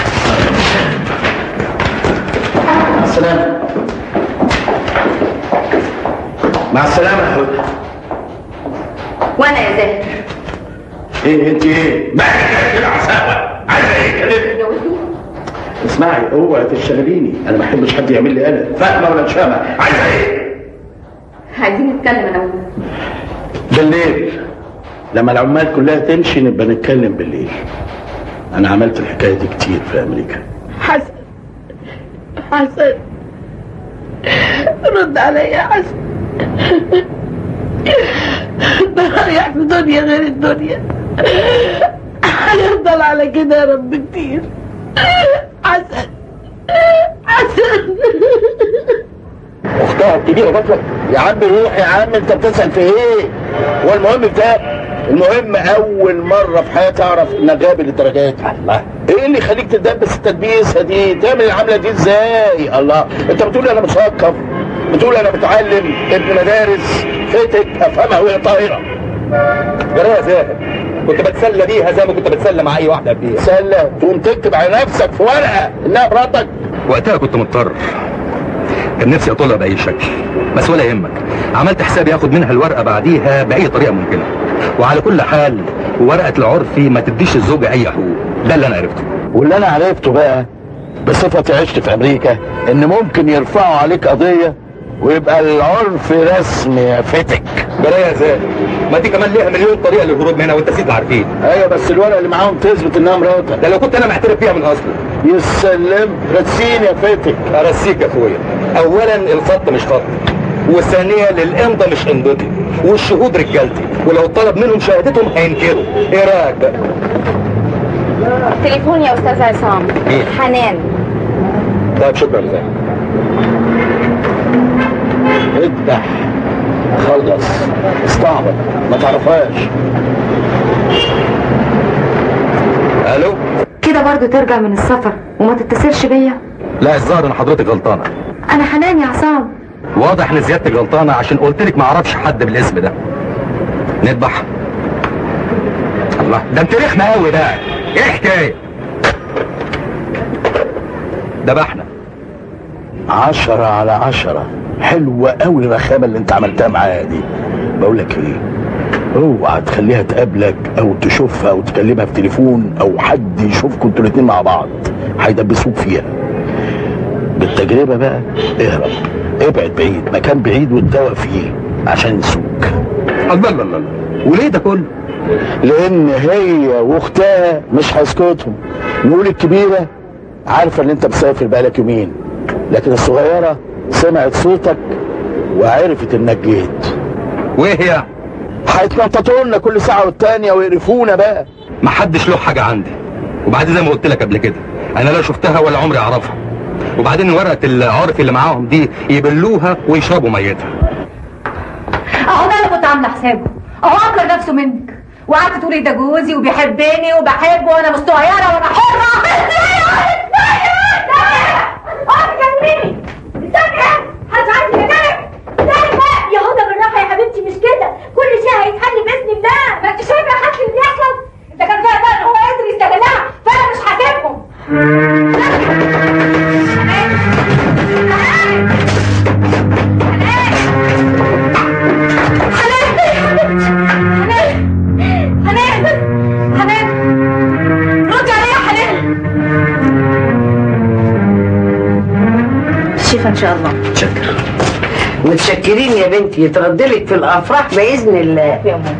مع السلامة مع السلامة يا هدى وانا يا زاهر ايه انت ايه؟ ما كده عساوة عايزة ايه كلمة اسمعي اوعي تشتغليني انا ما بحبش حد يعمل لي قلق فاهمة ولا مش فاهمة عايزة ايه؟ عايزين نتكلم انا وانت بالليل لما العمال كلها تمشي نبقى نتكلم بالليل انا عملت الحكاية دي كتير في امريكا حسن حسن رد عليا يا حسن ده رايح في دنيا غير الدنيا هيفضل على كده يا رب كتير حسن حسن اختها الكبيرة بطلق يا عم روح يا عم انت بتسأل في ايه هو المهم بتاع المهم اول مرة في حياتي اعرف انك غابي للدرجات الله ايه اللي يخليك تدبس التدبيسة دي تعمل العملة دي ازاي الله انت بتقول انا مثقف بتقول انا متعلم ابن مدارس فتك افهمها وهي طايرة جرايه زاهد كنت بتسلى بيها زي ما كنت بتسلى مع اي واحده قبليها سلة تقوم تكتب على نفسك في ورقة انها مراتك وقتها كنت مضطر كان نفسي اطولها باي شكل بس ولا يهمك عملت حسابي اخد منها الورقه بعديها باي طريقه ممكنه وعلى كل حال ورقه العرفي ما تديش الزوجه اي حقوق ده اللي انا عرفته واللي انا عرفته بقى بصفتي عشت في امريكا ان ممكن يرفعوا عليك قضية ويبقى العرف رسمي يا فتك جرايه زاهد ما دي كمان ليها مليون طريقه للهروب منها وانت سيد عارفين ايوه بس الورقة اللي معاهم تثبت انها مراتك ده لو كنت انا معترف بيها من اصله يسلم رسين يا فتك ارسيك يا اخويا اولا الخط مش خط والثانية للإمضة مش إمضتي والشهود رجالتي ولو طلب منهم شهادتهم هينكروا إيه رأيك بقى؟ تليفون يا استاذ عصام مين؟ حنان طيب شكرا زي اذبح خلص استعبط ما تعرفهاش ألو؟ كده برضه ترجع من السفر وما تتصلش بيا لا الظاهر إن حضرتك غلطانة انا حنان يا عصام واضح إن زيادتك غلطانة عشان قلت لك ما أعرفش حد بالاسم ده نذبح الله ده أنت رخمة قوي بقى إيه حكاية؟ ذبحنا عشرة على عشرة حلوة قوي الرخامة اللي انت عملتها معايا دي بقول لك ايه اوعى تخليها تقابلك او تشوفها او تكلمها في تليفون او حد يشوفكم انتوا الاتنين مع بعض هيدبسوك فيها بالتجربة بقى اهرب ابعد بعيد مكان بعيد واتدوى فيه عشان ينسوك الله الله الله وليه ده كله؟ لان هي واختها مش هيسكتهم نقول الكبيرة عارفه ان انت مسافر بقالك يومين لكن الصغيره سمعت صوتك وعرفت انك جيت وايه هي هيتنططوا لنا كل ساعه والتانيه ويقرفونا بقى ما حدش له حاجه عندي وبعدين زي ما قلت لك قبل كده انا لا شفتها ولا عمري اعرفها وبعدين ورقه العرف اللي معاهم دي يبلوها ويشربوا ميتها اهو ده اللي كنت عامله حسابه اهو انكر نفسه منك وقعدت تقولي ده جوزي وبيحبني وبحبه وانا مستغيره وانا حره استني حاجة عندي هناك يا هدى بالراحة يا حبيبتي مش كده كل شيء هيتحل بإذن الله ما انت شايفة يا حاج اللي بيحصل ده كان فيها بقى ان هو قدر يستغلها فانا مش هسيبهم حنان حنان ردي عليا يا حنان شوف ان شاء الله شكرا متشكرين يا بنتي يتردلك في الافراح باذن الله يا ماما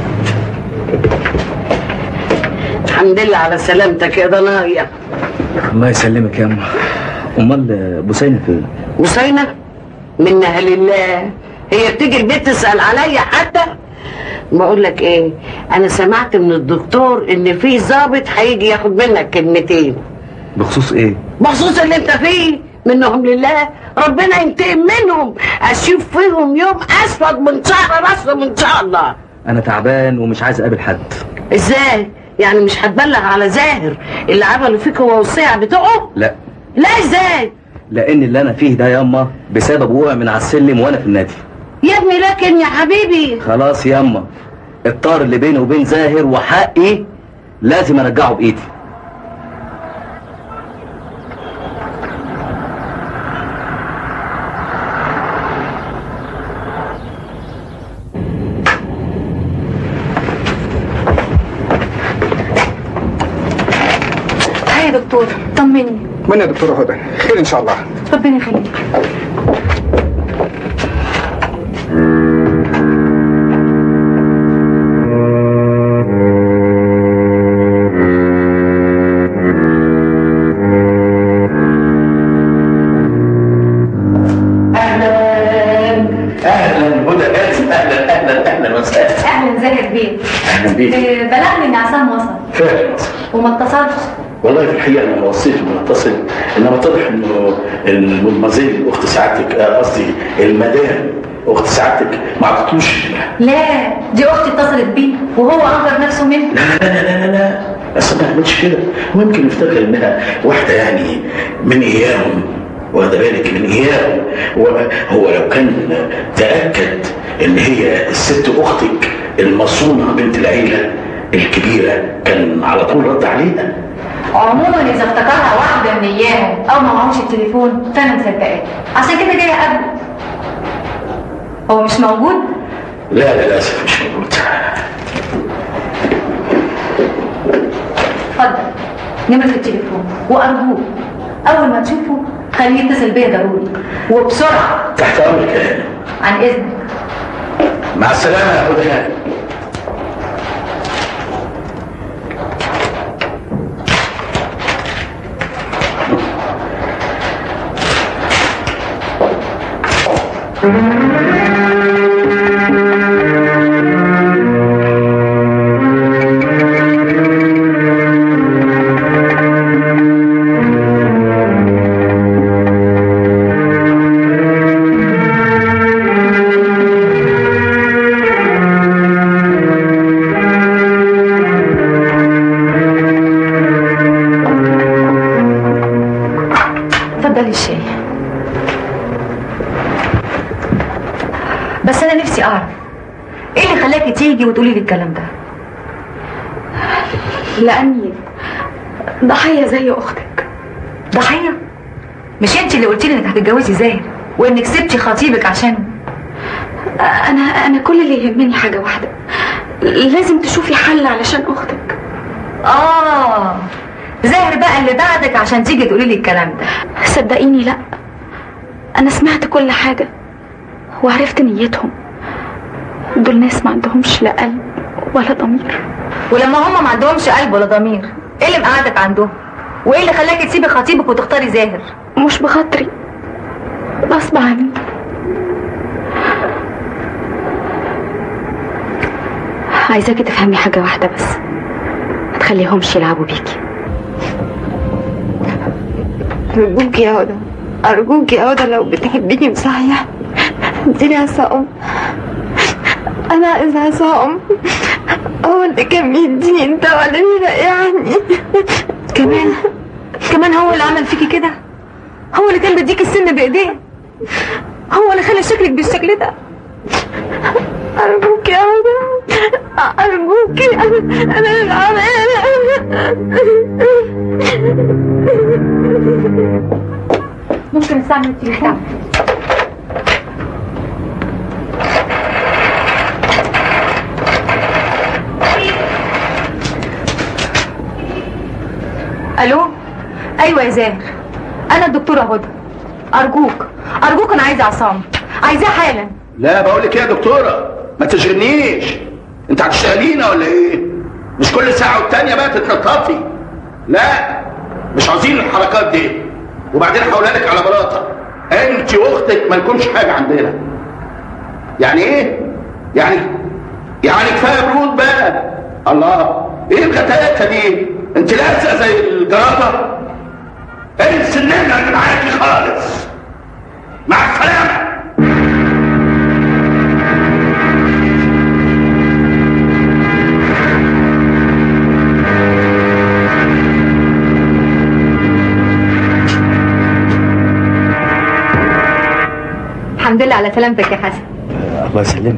الحمد لله على سلامتك يا ضنايا الله يسلمك يا اما امال بوسينة فين وصينة منها لله هي بتيجي البيت تسأل عليا حتى بقول لك ايه انا سمعت من الدكتور ان في ضابط هيجي ياخد منك كلمتين بخصوص ايه بخصوص اللي انت فيه منهم لله ربنا ينتقم منهم اشوف فيهم يوم اسود من شعر راسهم ان شاء الله انا تعبان ومش عايز اقابل حد ازاي يعني مش هتبلغ على زاهر اللي عملوا فيك هو والصيع بتوعه لا لا ازاي لان اللي انا فيه ده ياما بسبب وقع من على السلم وانا في النادي يا ابني لكن يا حبيبي خلاص ياما الطار اللي بيني وبين زاهر وحقي لازم ارجعه بايدي هاي يا دكتور طمني من يا دكتورة هدى خير ان شاء الله ربنا يخليك اهلا هدى اسف اهلا اهلا اهلا وسهلا اهلا زاهر بيه اهلا بيك آه، بلغني ان عصام وصل فعلا وما اتصلش والله في الحقيقه انا وصيته انه يتصل انما اتضح انه المدمزيل اخت سعادتك آه، قصدي المدام اخت سعادتك ما عطتوش لا دي اختي اتصلت بيه وهو انكر نفسه منها لا لا لا لا لا بس ما يعملش كده هو يمكن يفتكر انها واحده يعني من اياهم واخد بالك من اياهم وهو لو كان تاكد ان هي الست اختك المصونه بنت العيله الكبيره كان على طول رد عليها عموما اذا افتكرها واحده من اياهم او ما معهوش التليفون فانا مصدقاه عشان كده جايه قبله هو مش موجود لا لا للاسف مش موجود اتفضل نمرة التليفون وارجوك اول ما تشوفه خليه يتصل بيا ضروري وبسرعه تحت امرك يا هانم عن اذنك مع السلامه يا هدى هانم اتفضلي الشاي بس انا نفسي اعرف ايه اللي خلاكي تيجي وتقولي لي الكلام ده لأني ضحية زي أختك ضحيه مش انت اللي قلتي لي انك هتتجوزي زاهر وانك سبتي خطيبك عشان أنا أنا كل اللي يهمني حاجة واحدة لازم تشوفي حل علشان أختك اه زاهر بقى اللي بعدك عشان تيجي تقولي لي الكلام ده صدقيني لأ أنا سمعت كل حاجة وعرفت نيتهم دول ناس ما عندهمش لا قلب ولا ضمير ولما هم ما عندهمش قلب ولا ضمير ايه اللي مقعدك عندهم وايه اللي خلاكي تسيبي خطيبك وتختاري زاهر مش بخاطري غصب عني عايزاكي تفهمي حاجة واحدة بس ما تخليهمش يلعبوا بيكي أرجوك يا هدى أرجوك يا هدى لو بتحبيني صحيح اديني عصام أنا عايزة عصام هو اللي كان بيديني انت ولا مين يعني كمان كمان هو اللي عمل فيكي كده هو اللي كان بيديكي السن بايديه هو اللي خلى شكلك بالشكل ده أرجوك يا هدى أرجوك أنا أنا العمالة ممكن استعمل التليفون الو ايوه يا زاهر انا الدكتوره هدى ارجوك ارجوك انا عايزه عصام عايزاه حالا لا بقول لك ايه يا دكتوره ما تشغلنيش انت هتشتغلينا ولا ايه مش كل ساعه والتانيه بقى تتنططي لا مش عاوزين الحركات دي وبعدين هقولها لك على بلاطه انت واختك ما لكمش حاجه عندنا يعني ايه يعني يعني كفايه برود بقى الله ايه الغتاتة دي انت لازقه زي الجرافه انسى ان احنا معاكي خالص مع السلامه الحمد لله على سلامتك يا حسن الله يسلمك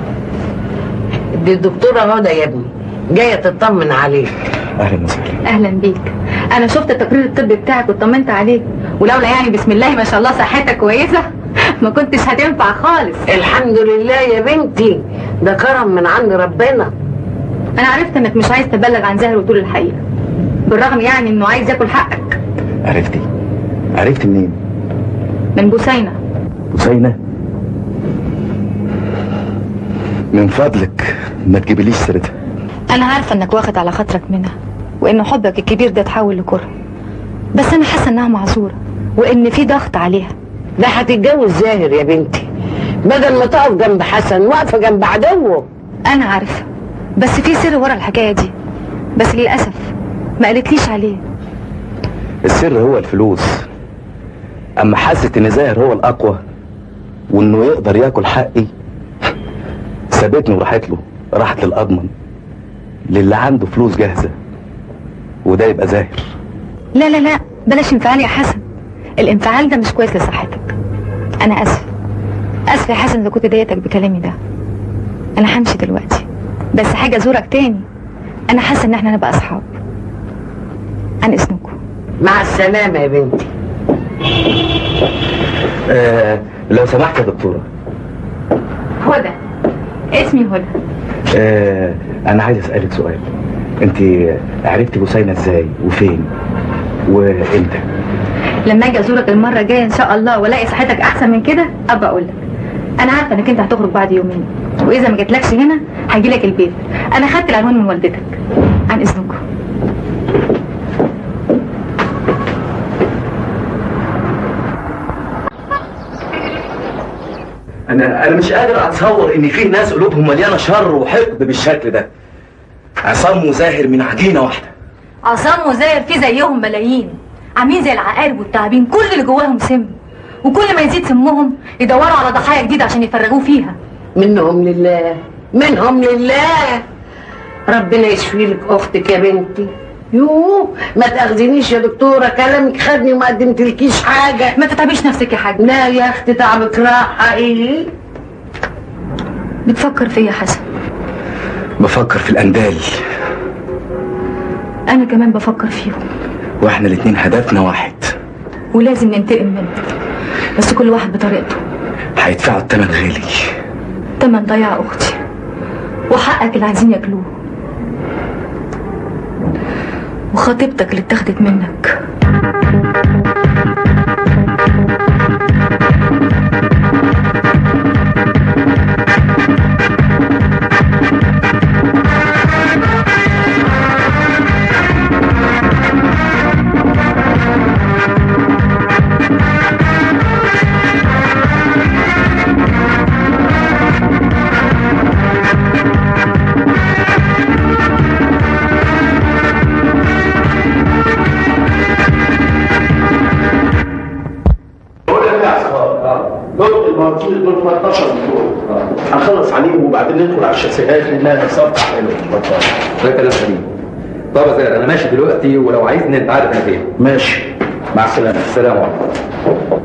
دي الدكتورة هدى يا ابني جاية تطمن عليك اهلا وسهلا اهلا بيك انا شفت التقرير الطبي بتاعك واطمنت عليك ولولا يعني بسم الله ما شاء الله صحتك كويسه ما كنتش هتنفع خالص الحمد لله يا بنتي ده كرم من عند ربنا انا عرفت انك مش عايز تبلغ عن زاهر وتقول الحقيقه بالرغم يعني انه عايز ياكل حقك عرفتي عرفتي منين من بوسينه حسينة من فضلك ما تجيبليش سيرتها انا عارفه انك واخد على خاطرك منها وان حبك الكبير ده اتحول لكره بس انا حاسه انها معذوره وان في ضغط عليها ده هتتجوز زاهر يا بنتي بدل ما تقف جنب حسن واقفة جنب عدوه انا عارفه بس في سر ورا الحكايه دي بس للاسف ما قالتليش عليه السر هو الفلوس اما حست ان زاهر هو الاقوى وانه يقدر ياكل حقي سابتني وراحت له راحت للاضمن للي عنده فلوس جاهزه وده يبقى زاهر لا لا لا بلاش انفعال يا حسن الانفعال ده مش كويس لصحتك انا اسف اسف يا حسن اذا كنت ضايقتك بكلامي ده انا همشي دلوقتي بس حاجه ازورك تاني انا حاسه ان احنا نبقى اصحاب عن اذنكم مع السلامة يا بنتي آه لو سمحت يا دكتوره هدى اسمي هدى آه انا عايز اسالك سؤال انت عرفتي بوسينة ازاي وفين وامتى لما اجي ازورك المره الجايه ان شاء الله والاقي صحتك احسن من كده ابقى اقول لك انا عارفه انك انت هتخرج بعد يومين واذا ما جاتلكش هنا هاجي لك البيت انا خدت العنوان من والدتك عن اذنكم انا انا مش قادر اتصور ان في ناس قلوبهم مليانه شر وحقد بالشكل ده عصام وزاهر من عجينه واحده عصام وزاهر في زيهم ملايين عاملين زي العقارب والتعابين كل اللي جواهم سم وكل ما يزيد سمهم يدوروا على ضحايا جديده عشان يفرغوه فيها منهم لله منهم لله ربنا يشفي لك اختك يا بنتي يوه ما تاخذينيش يا دكتوره كلامك خدني وما قدمتلكيش حاجه ما تتعبيش نفسك يا حاج لا يا اختي تعبك راحه ايه بتفكر فيا يا حسن بفكر في الاندال انا كمان بفكر فيهم واحنا الاتنين هدفنا واحد ولازم ننتقم منهم بس كل واحد بطريقته هيدفعوا الثمن غالي تمن ضياع اختي وحقك اللي عايزين ياكلوه وخطيبتك اللي اتاخدت منك هم 12 دكتور هنخلص عليهم وبعدين ندخل على الشاسيهات لانها صفقه حلوه ده كلام سليم طب يا زاهر انا ماشي دلوقتي ولو عايزني انت عارف انا فين ماشي مع السلامه السلام عليكم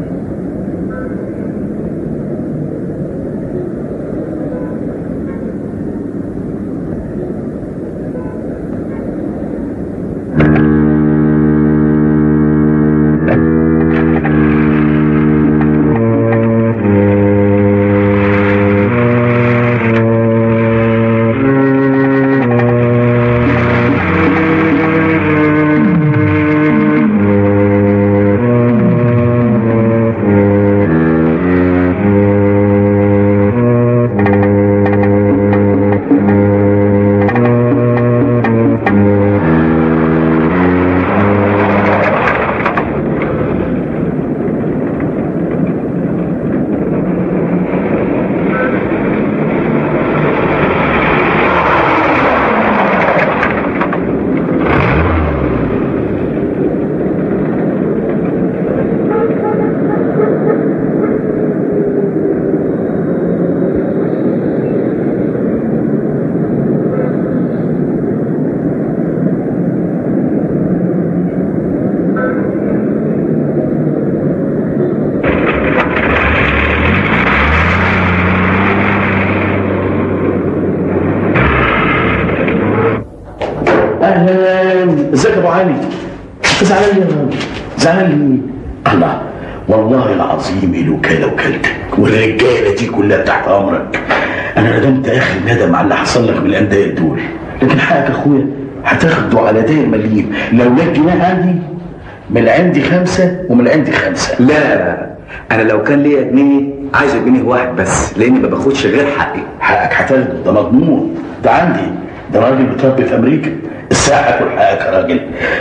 اهلا ازيك يا ابو علي انت زعلان ليه يا راجل زعلان ليه الله والله العظيم الوكاله وكالتك والرجاله دي كلها تحت امرك انا ندمت اخر ندم على اللي حصل لك من الانديه دول لكن حقك يا اخويا هتاخده على داير مليم لو لك جنيه عندي من عندي خمسه ومن عندي خمسه لا انا لو كان ليا جنيه عايز جنيه واحد بس لاني ما باخدش غير حقي حقك هتاخده ده مضمون ده عندي ده راجل متربي في امريكا الساعه هاكل حقك يا راجل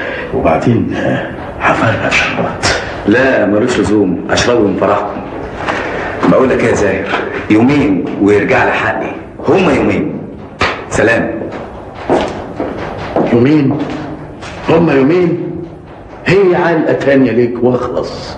وبعدين آه، هفرق شربات لا ملوش لزوم اشربه من فرحكم بقول لك ايه يا زاهر يومين ويرجع لي حقي هما يومين سلام يومين هما يومين هي علقه تانية ليك واخلص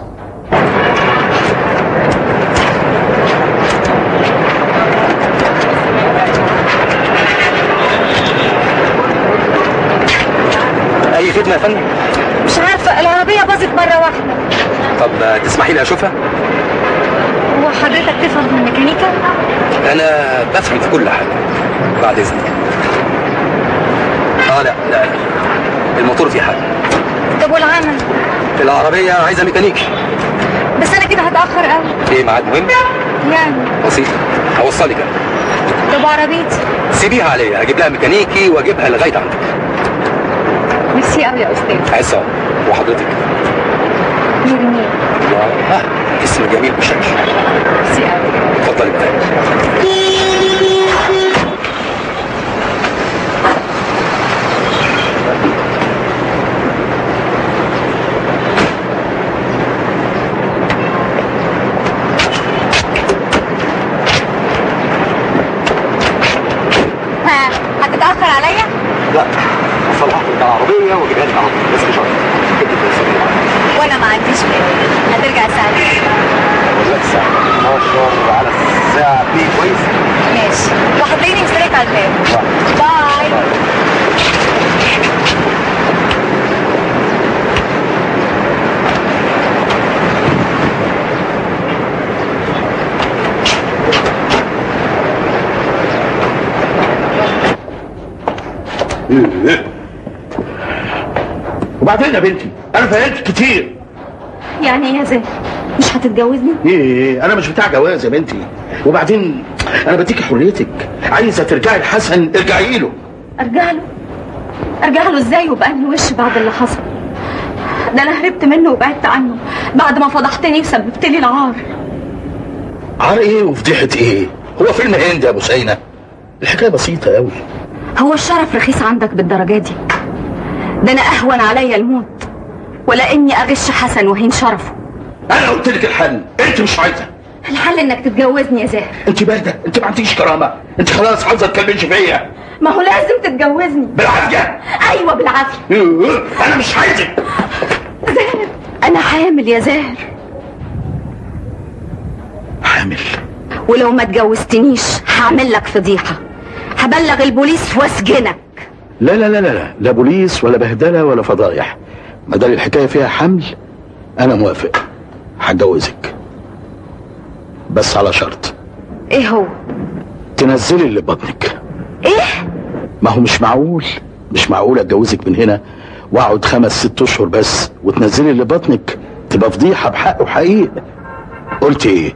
اي خدمه يا فندم مش عارفة العربية باظت مرة واحدة طب تسمحي لي اشوفها هو حضرتك تفهم في الميكانيكا؟ انا بفهم في كل حاجه بعد اذنك اه لا لا الموتور فيه حاجه طب والعمل؟ العربيه عايزه ميكانيكي بس أنا كده هتأخر قوي ايه ميعاد مهم يعني بسيط هوصلك انا طب عربيتي سيبيها عليا هجيب لها ميكانيكي واجيبها لغايه عندك ميرسي قوي يا أستاذ عصام وحضرتك ميري ميري ها اسم جميل بشكل ميرسي قوي اتفضلي بتاعي ها هتتأخر عليا؟ لا صلحت لك العربيه واجيبها لك على طول بس بشرط انت تنسيني وأنا ما عنديش مانع هترجع الساعة كام؟ ولا الساعه 12 على الساعه بي كويس ماشي وهتلاقيني مستنيك على الباب باي وبعدين يا بنتي انا فهمت كتير يعني ايه يا زاهر مش هتتجوزني ايه انا مش بتاع جواز يا بنتي وبعدين انا بديكي حريتك عايزه ترجعي لحسن ارجعي له ارجع له ارجع له ازاي وبأني وش بعد اللي حصل ده انا هربت منه وبعدت عنه بعد ما فضحتني وسببت لي العار عار ايه وفضيحه ايه هو فيلم هند يا ابو سينا الحكايه بسيطه قوي هو الشرف رخيص عندك بالدرجة دي ده انا اهون عليا الموت ولا اني اغش حسن وهين شرفه انا قلت لك الحل انت مش عايزه الحل انك تتجوزني يا زاهر انت بارده انت ما عندكيش كرامه انت خلاص عاوزه تكلمش فيا ما هو لازم تتجوزني بالعافيه ايوه بالعافيه انا مش عايزك زاهر انا حامل يا زاهر حامل ولو ما اتجوزتنيش هعمل لك فضيحة هبلغ البوليس واسجنك لا لا لا لا لا لا بوليس ولا بهدله ولا فضايح ما دام الحكايه فيها حمل انا موافق هتجوزك بس على شرط ايه هو تنزلي اللي بطنك ايه ما هو مش معقول مش معقول اتجوزك من هنا واقعد خمس ست اشهر بس وتنزلي اللي بطنك تبقى فضيحه بحق وحقيقه قلت ايه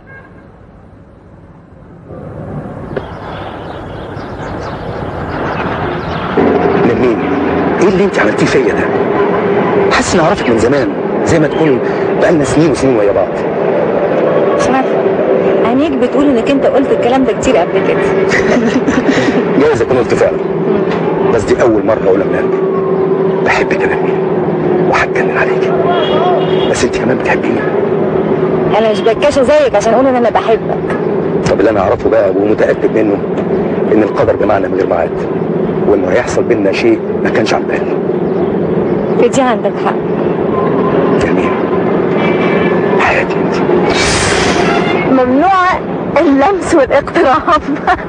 نرمين ايه اللي انت عملتيه فيا ده حاسس اني اعرفك من زمان زي ما تكون بقالنا سنين وسنين ويا بعض مش عارفه عينيك بتقول انك انت قلت الكلام ده كتير قبل كده جايز اكون قلت فعلا بس دي اول مره اقولها من قلبي بحبك يا نرمين وهتجنن عليكي بس انت كمان بتحبيني انا مش بكاشه زيك عشان اقول ان انا بحبك طب اللي انا اعرفه بقى ومتاكد منه ان القدر جمعنا من غير ميعاد وانه هيحصل بينا شيء ما كانش على بالي في دي عندك حق جميل حياتي انت ممنوع اللمس والاقتراب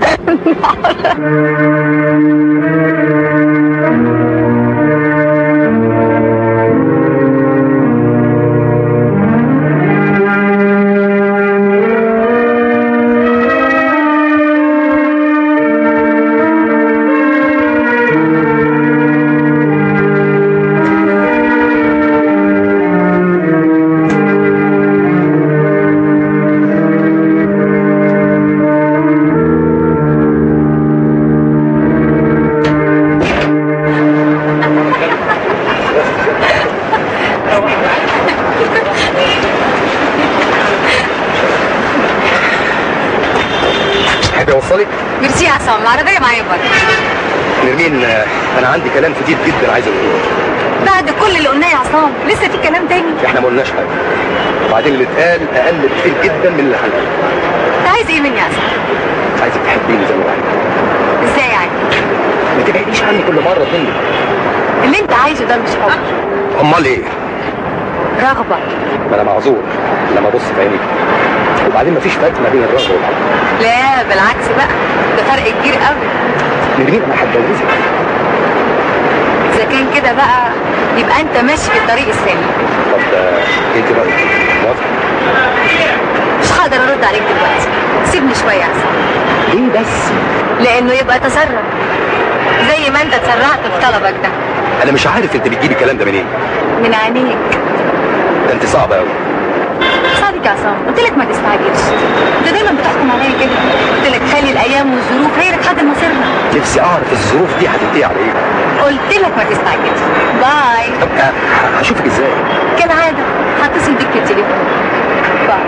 تحبي اوصلك ميرسي يا عصام العربيه معايا بره نرمين آه، انا عندي كلام كتير جدا عايز اقوله بعد كل اللي قلناه يا عصام لسه في كلام تاني احنا ما قلناش حاجه وبعدين اللي اتقال اقل بكتير جدا من اللي هنقوله انت عايز ايه مني يا عصام عايزك تحبيني زي ما بحبك ازاي يعني ما تبعديش عني كل مره تني اللي انت عايزه ده مش حب امال ايه رغبه ما انا معذور لما ابص في عينيك وبعدين مفيش فرق ما بين الرغبه والحب لا بالعكس بقى ده فرق كبير قوي نرمين انا هتجوزك اذا كان كده بقى يبقى انت ماشي في الطريق السليم طب آه، انت رايك موافقه مش هقدر ارد عليك دلوقتي سيبني شويه يا عصام ليه بس لانه يبقى تسرع زي ما انت تسرعت في طلبك ده انا مش عارف انت بتجيبي الكلام ده منين من عينيك ده انت صعبه قوي صادق يا عصام قلت لك ما تستعجلش انت دايما بتحكم عليا كده قلت لك خلي الايام والظروف هي اللي تحدد مصيرنا نفسي اعرف الظروف دي هتنتهي على ايه قلت لك ما تستعجلش باي طب آه، هشوفك ازاي كالعاده هتصل بيك في التليفون باي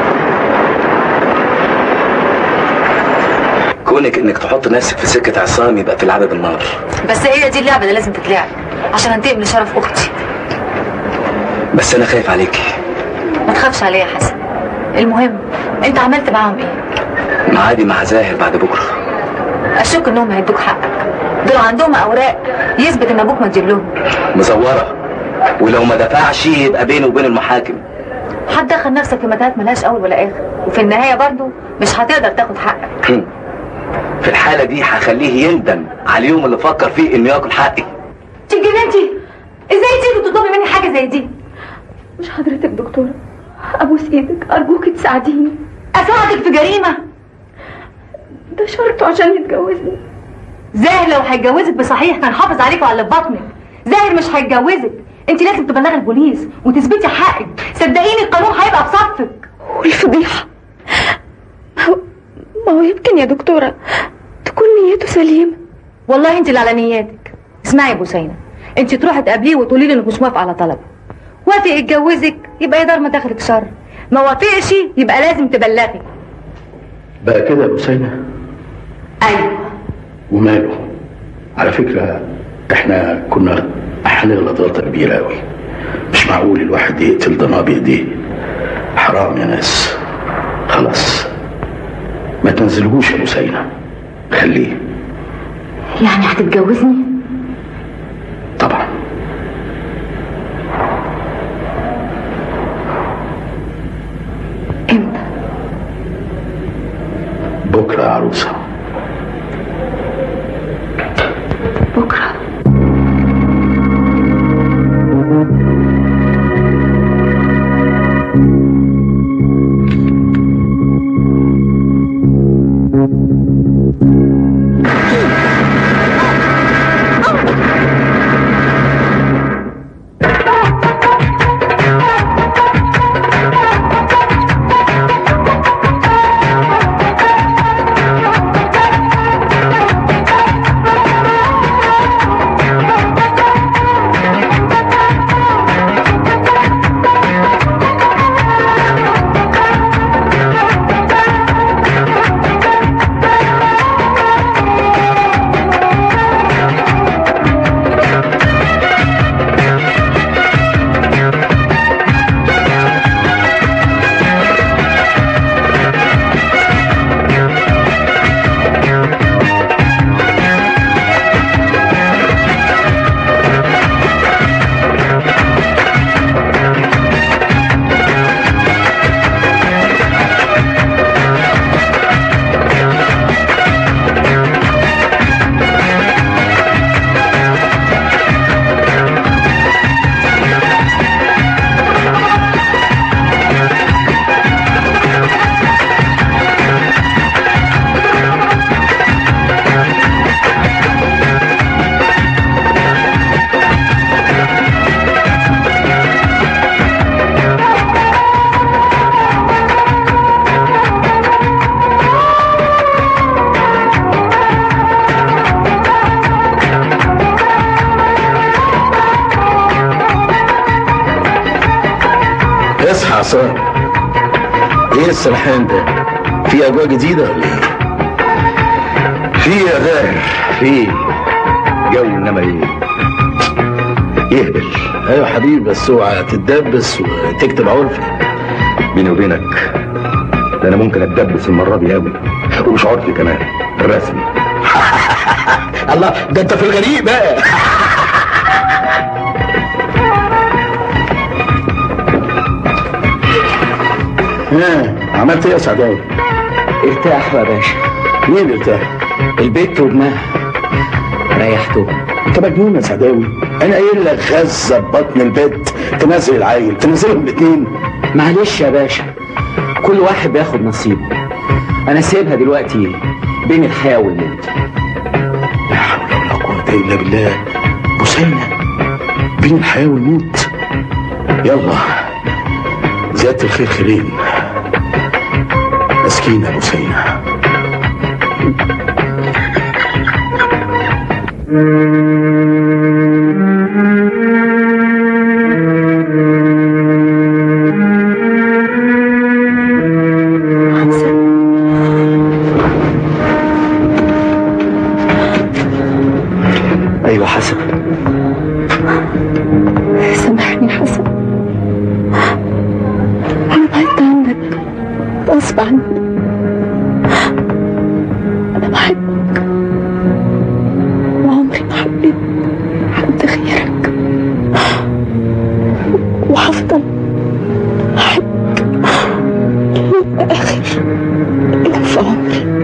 كونك انك تحط نفسك في سكه عصام يبقى في العدد النار بس هي دي اللعبه اللي لازم تتلعب عشان انتقم لشرف اختي بس انا خايف عليكي ما تخافش عليا يا حسن المهم انت عملت معاهم ايه معادي مع زاهر بعد بكره اشك انهم هيدوك حقك دول عندهم اوراق يثبت ان ابوك مدير لهم مزوره ولو ما دفعش يبقى بينه وبين المحاكم هتدخل نفسك في متاهات ملهاش اول ولا اخر وفي النهايه برضو مش هتقدر تاخد حقك هم. في الحاله دي هخليه يندم على اليوم اللي فكر فيه انه ياكل حقي تيجي انت ازاي تيجي تطلبي مني حاجه زي دي مش حضرتك دكتوره ابوس ايدك ارجوك تساعديني اساعدك في جريمه ده شرطه عشان يتجوزني زاهر لو هيتجوزك بصحيح كان حافظ عليك وعلى اللي في بطنك زاهر مش هيتجوزك انت لازم تبلغي البوليس وتثبتي حقك صدقيني القانون هيبقى في صفك والفضيحة ما هو يمكن يا دكتورة تكون نيته سليمة والله انت اللي على نياتك اسمعي يا بوسينة انت تروحي تقابليه وتقولي له انك مش موافقه على طلبه وافق يتجوزك يبقى يقدر ما دخلك شر ما وافقش يبقى لازم تبلغي بقى كده يا ابو سينا ايوه وماله على فكرة احنا كنا هنغلط غلطة كبيرة قوي مش معقول الواحد يقتل ضناه بايديه حرام يا ناس خلاص ما تنزلهوش يا ابو سينا خليه يعني هتتجوزني طبعا امتى اصحى عصام ايه السرحان ده في اجواء جديده ولا ايه في يا غاهر في جو انما ايه يهبل ايوه حبيبي بس اوعى تتدبس وتكتب عرفي بيني وبينك ده انا ممكن اتدبس المره دي قوي ومش عرفي كمان الرسمي الله ده انت في الغريب بقى ها عملت ايه يا سعداوي؟ ارتاح يا باشا مين ارتاح؟ البيت وابنها ريحته انت مجنون يا سعداوي انا قايل لك غزه ببطن البيت تنزل العيل تنزلهم الاثنين معلش يا باشا كل واحد بياخد نصيبه انا سايبها دلوقتي بين الحياه والموت لا حول ولا قوه الا بالله بوسينه بين الحياه والموت يلا زياده الخير خيرين مسكينه بوسينه ايوه حسن سامحني يا حسن أنا بعدت عنك غصب عني أنا بحبك وعمري ما حبيت حد غيرك وهفضل أحبك لآخر إلى في عمري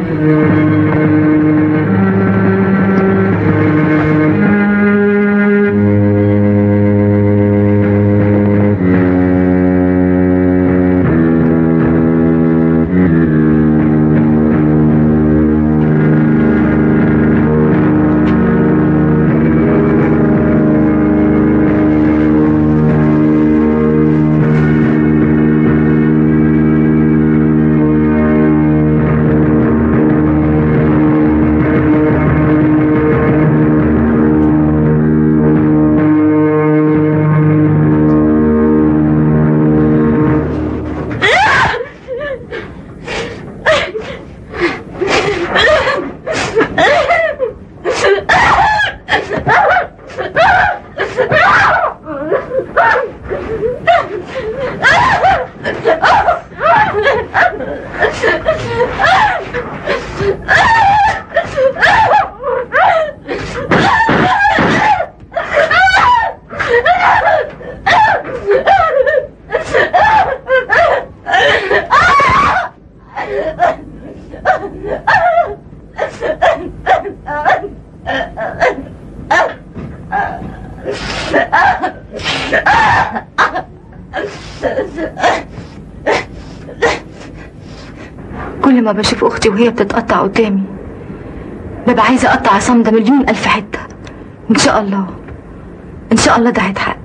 كل ما بشوف اختي وهي بتتقطع قدامي ببقى عايزه اقطع عصام ده مليون الف حته ان شاء الله ان شاء الله ده هيتحقق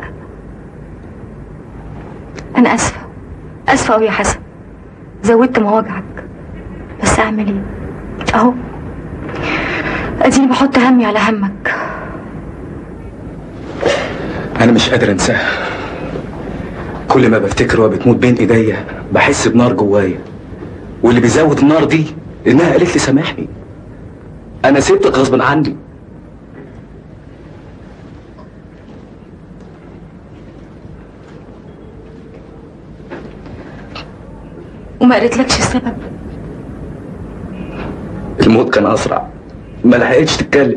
انا اسفه اسفه قوي يا حسن زودت مواجعك بس اعمل ايه اهو اديني بحط همي على همك انا مش قادر انساها كل ما بفتكر وهي بتموت بين ايديا بحس بنار جوايا واللي بيزود النار دي انها قالت لي سامحني انا سبتك غصب عني وما قالتلكش السبب الموت كان اسرع ما لحقتش تتكلم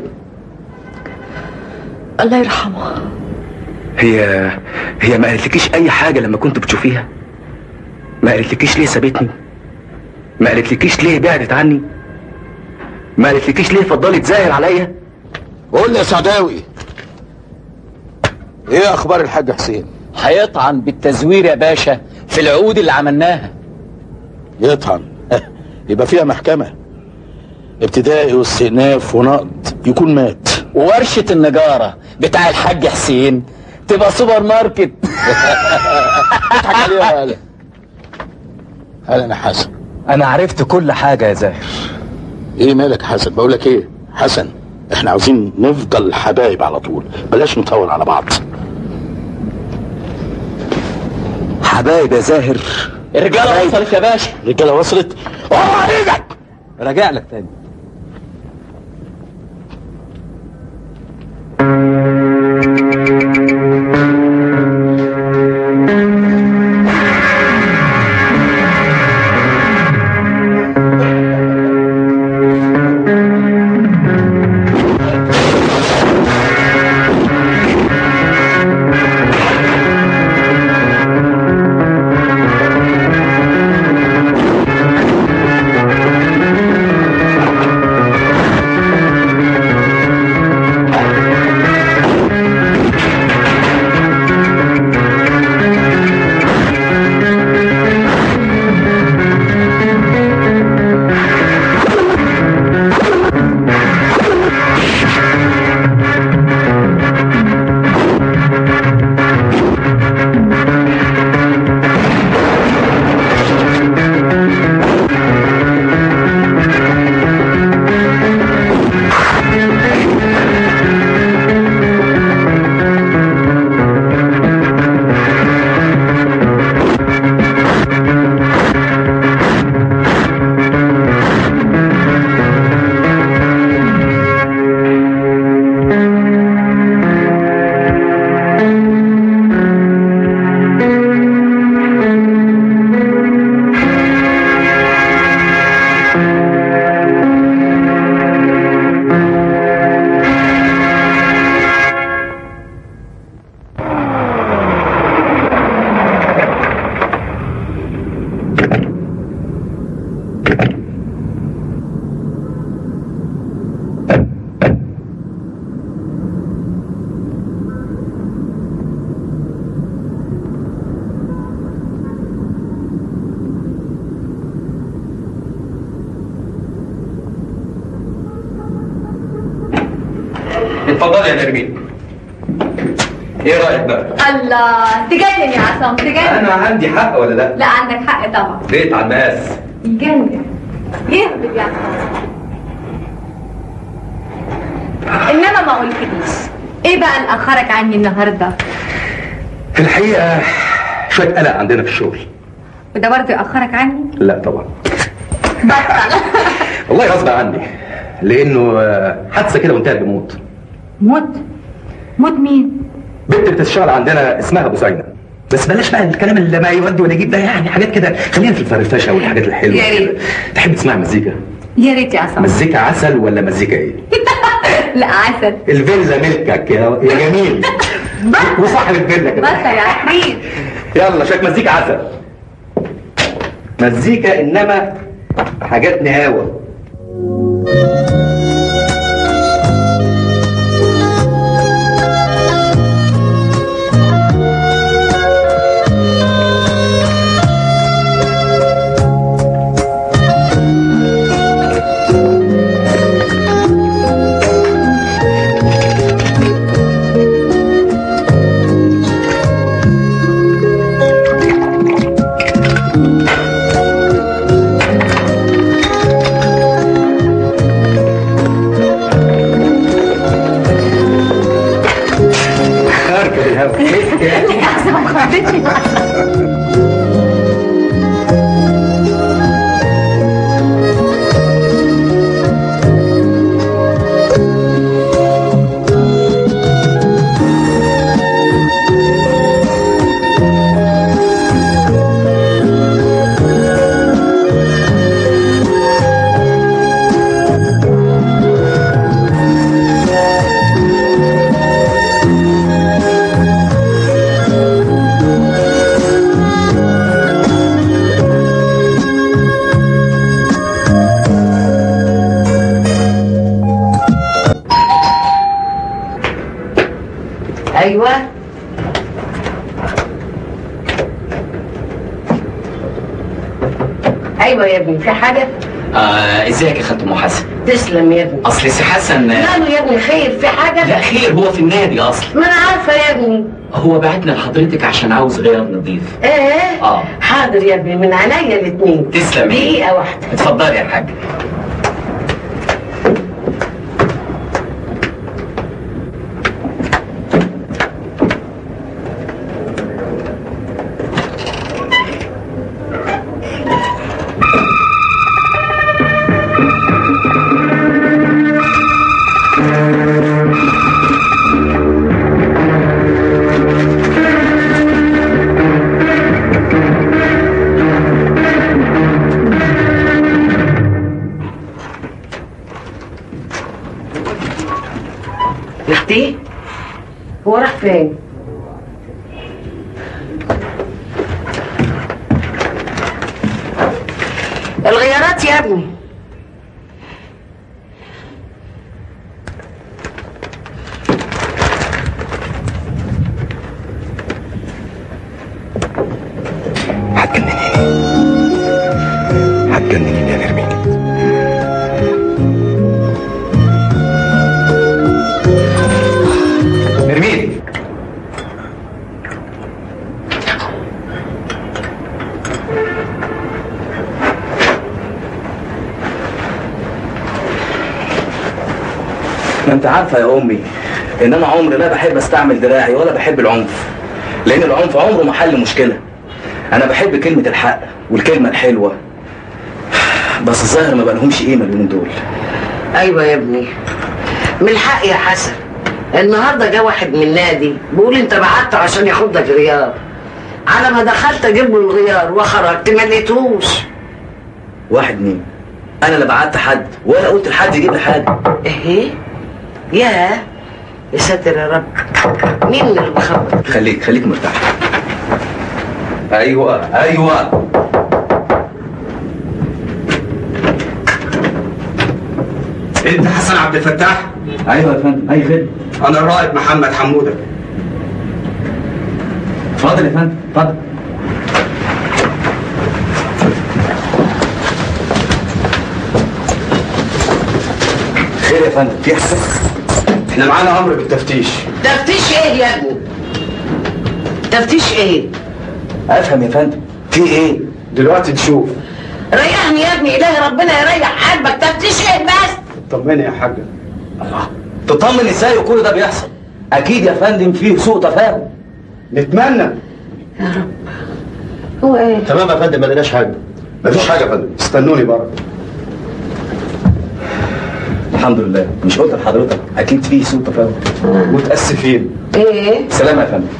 الله يرحمه هي هي ما قالتلكيش اي حاجه لما كنت بتشوفيها ما قالتلكيش ليه سابتني ما قالتلكيش ليه بعدت عني ما قالتلكيش ليه فضلت زاهر عليا قول لي يا سعداوي ايه اخبار الحاج حسين هيطعن بالتزوير يا باشا في العقود اللي عملناها يطعن يبقى فيها محكمة ابتدائي واستئناف ونقد يكون مات وورشة النجارة بتاع الحاج حسين تبقى سوبر ماركت اضحك عليها يا هلا هلا انا حسن انا عرفت كل حاجه يا زاهر ايه مالك يا حسن بقول لك ايه حسن احنا عاوزين نفضل حبايب على طول بلاش نطول على بعض حبايب يا زاهر الرجاله وصلت يا باشا الرجاله وصلت اوعى ايدك راجع لك تاني اتفضلي يا نرمين ايه رايك بقى الله تجنن يا عصام تجنن انا عندي حق ولا لا لا عندك حق طبعا بيت على المقاس يجنن يهبل يا عصام انما ما قلتليش ايه بقى اللي اخرك عني النهارده في الحقيقه شويه قلق عندنا في الشغل وده برضه ياخرك عني لا طبعا بطل والله غصب عني لانه آه، حادثه كده وانتهت بموت موت موت مين بنت بتشتغل عندنا اسمها بوسينة بس بلاش بقى الكلام اللي ما يودي ولا يجيب ده يعني حاجات كده خلينا في الفرفشه والحاجات الحلوه يا ريت. كده. تحب تسمع مزيكا يا ريت يا عصام مزيكا عسل ولا مزيكا ايه لا عسل الفيلا ملكك يا يا جميل وصاحب الفيلا كده بطل يا عفريت يلا شويه مزيكا عسل مزيكا انما حاجات نهاوه اركب الهوا يا عصام خربتني ايوه ايوه يا ابني في حاجه آه ازيك يا خالة ام حسن تسلم يا ابني اصل سي حسن ماله يا ابني خير في حاجه لا خير هو في النادي اصلا ما انا عارفه يا ابني هو بعتنا لحضرتك عشان عاوز غيار نظيف ايه اه حاضر يا ابني من عينيا الاثنين تسلم دقيقه واحده اتفضلي يا حاج فين الغيارات يا ابني هتجننيني يا نرمين نرمين ما انت عارفه يا امي ان انا عمري لا بحب استعمل دراعي ولا بحب العنف لان العنف عمره ما حل مشكله انا بحب كلمه الحق والكلمه الحلوه بس الظاهر ما بقالهمش قيمه اليومين دول ايوه يا ابني من الحق يا حسن النهارده جه واحد من النادي بيقول انت بعت عشان ياخد لك غيار على ما دخلت اجيب له الغيار وخرجت ما لقيتهوش واحد مين انا لا بعت حد ولا قلت لحد يجيب لي حاجه ايه يا يا ساتر يا رب مين اللي بخبط خليك خليك مرتاح ايوه ايوه انت حسن عبد الفتاح ايوه يا فندم اي خدمه انا الرائد محمد حموده اتفضل يا فندم اتفضل خير يا فندم في حاجه احنا معانا امر بالتفتيش تفتيش ايه يا ابني تفتيش ايه افهم يا فندم في ايه دلوقتي نشوف ريحني يا ابني الهي ربنا يريح قلبك تفتيش ايه بس طمني يا حاجه تطمن ازاي وكل ده بيحصل اكيد يا فندم فيه سوء تفاهم نتمنى هو ايه تمام يا فندم ما لقيناش حاجه مفيش حاجه يا فندم استنوني بره الحمد لله مش قلت لحضرتك اكيد فيه سوء تفاهم متاسفين ايه سلام يا فندم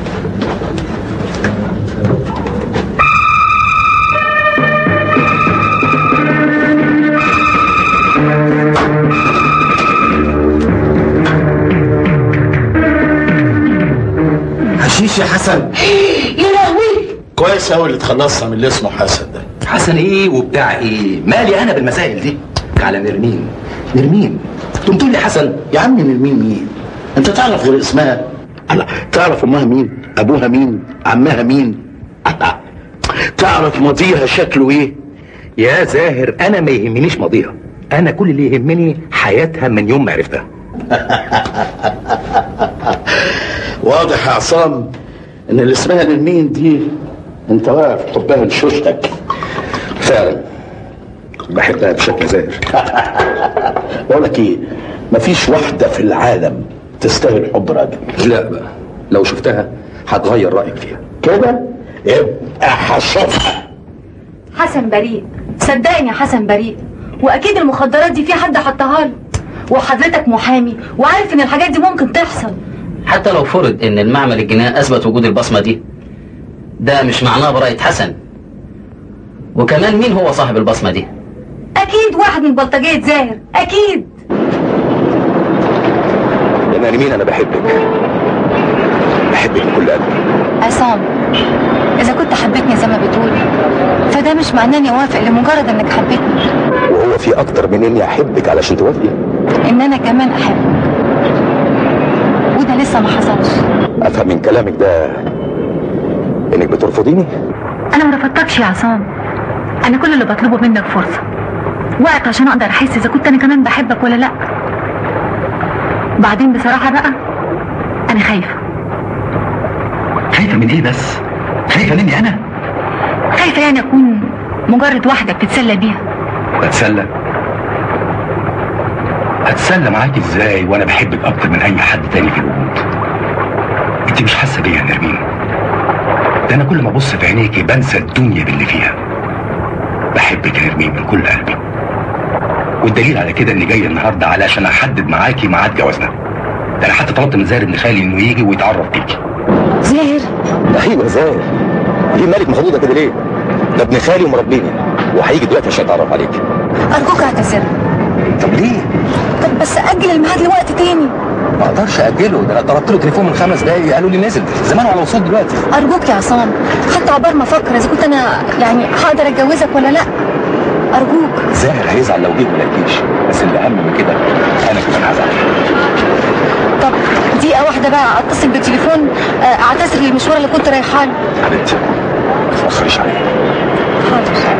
حشيش يا حسن يا لهوي كويس قوي اللي اتخلصنا من اللي اسمه حسن ده حسن ايه وبتاع ايه مالي انا بالمسائل دي على نرمين نرمين تقوم تقول لي حسن يا عم نرمين مين انت تعرف غير اسمها الله تعرف امها مين ابوها مين عمها مين الله. تعرف ماضيها شكله ايه يا زاهر انا ما يهمنيش ماضيها انا كل اللي يهمني حياتها من يوم ما عرفتها واضح يا عصام ان اللي اسمها نرمين دي انت واقف حبها لشوشتك فعلا بحبها بشكل زاهر بقول لك ايه مفيش واحده في العالم تستاهل حب راجل لا بقى لو شفتها هتغير رايك فيها كده يبقى هشوفها حسن بريء صدقني يا حسن بريء واكيد المخدرات دي في حد حطها له وحضرتك محامي وعارف ان الحاجات دي ممكن تحصل حتى لو فرض ان المعمل الجنائي اثبت وجود البصمه دي ده مش معناه براءه حسن وكمان مين هو صاحب البصمه دي اكيد واحد من بلطجيه زاهر اكيد يا نرمين انا بحبك بحبك من كل قلبي عصام اذا كنت حبيتني زي ما بتقول فده مش معناه اني اوافق لمجرد انك حبيتني وهو في اكتر من اني احبك علشان توافقي ان انا كمان احبك وده لسه ما حصلش افهم من كلامك ده انك بترفضيني انا ما رفضتكش يا عصام انا كل اللي بطلبه منك فرصه وقت عشان اقدر احس اذا كنت انا كمان بحبك ولا لا بعدين بصراحه بقى انا خايفه خايفه من ايه بس خايفه مني انا خايفه يعني اكون مجرد واحده بتتسلى بيها بتسلى اتسلى معاكي ازاي وانا بحبك اكتر من اي حد تاني في الوجود انت مش حاسه بيا يا نرمين ده انا كل ما ابص في عينيكي بنسى الدنيا باللي فيها بحبك يا نرمين من كل قلبي والدليل على كده اني جاي النهارده علشان احدد معاكي ميعاد جوازنا ده انا حتى طلبت من زاهر ابن خالي انه يجي ويتعرف بيكي زاهر ايوه زاهر ليه مالك مخضوضه كده ليه؟ ده ابن خالي ومربيني وهيجي دلوقتي عشان يتعرف عليكي ارجوك اعتذر طب ليه؟ طب بس اجل الميعاد لوقت تاني ما اقدرش اجله ده انا طلبت له تليفون من خمس دقايق قالوا لي نزل زمان على وصول دلوقتي ارجوك يا عصام حتى عقبال ما افكر اذا كنت انا يعني هقدر اتجوزك ولا لا ارجوك زاهر هيزعل لو جيت ولا يجيش بس اللي اهم من كده انا كمان هزعل طب دقيقه واحده بقى اتصل بالتليفون آه، اعتذر للمشوار اللي كنت رايحاه له. حبيبتي ما تاخريش عليا حاضر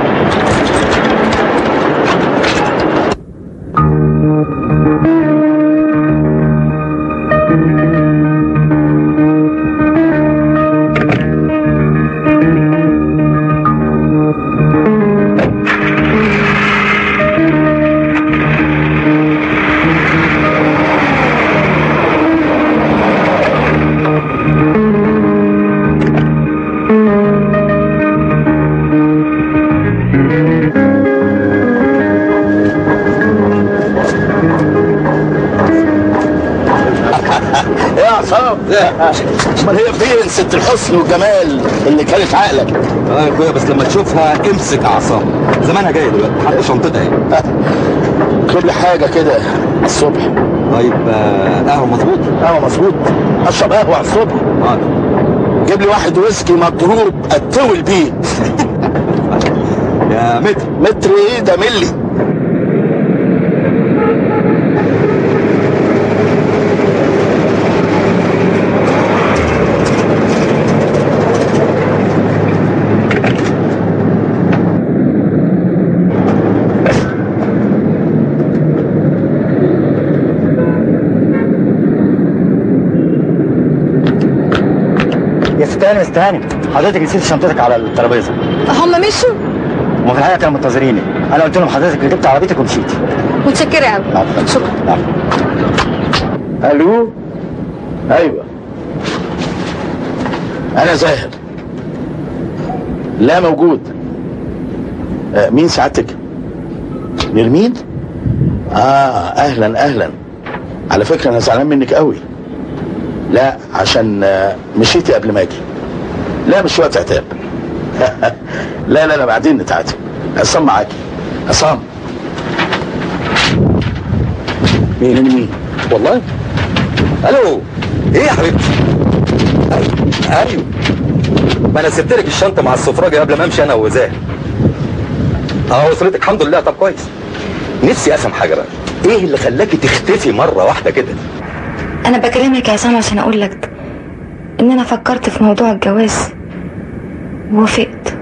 ايه يا عصام امال هي فين ست الحسن والجمال اللي كانت عقلك اه يا اخويا بس لما تشوفها امسك اعصابك زمانها جايه دلوقتي حتى شنطتها اهي اطلب لي حاجه كده الصبح طيب آه، قهوه مظبوط قهوه مظبوط اشرب قهوه على الصبح جيب لي واحد ويسكي مضروب اتول بيه يا متر متر ايه ده ملي يا ست هانم ست هانم حضرتك نسيت شنطتك على الترابيزه هم مشوا وفي الحقيقه كانوا منتظريني انا قلت لهم حضرتك ركبت عربيتك ومشيت متشكره قوي شكرا الو ايوه انا زاهر لا موجود آه مين سعادتك نرمين اه اهلا اهلا على فكره انا زعلان منك قوي لا عشان آه، مشيتي قبل ما اجي لا مش وقت عتاب لا لا لا بعدين نتعاتب عصام معاكي عصام مين مين والله الو ايه يا حبيبتي ايوه ايوه ما انا سبت لك الشنطه مع السفراجه قبل ما امشي انا وزاهر اه وصلتك الحمد لله طب كويس نفسي افهم حاجه بقى ايه اللي خلاكي تختفي مره واحده كده انا بكلمك يا عصام عشان اقول لك ان انا فكرت في موضوع الجواز ووافقت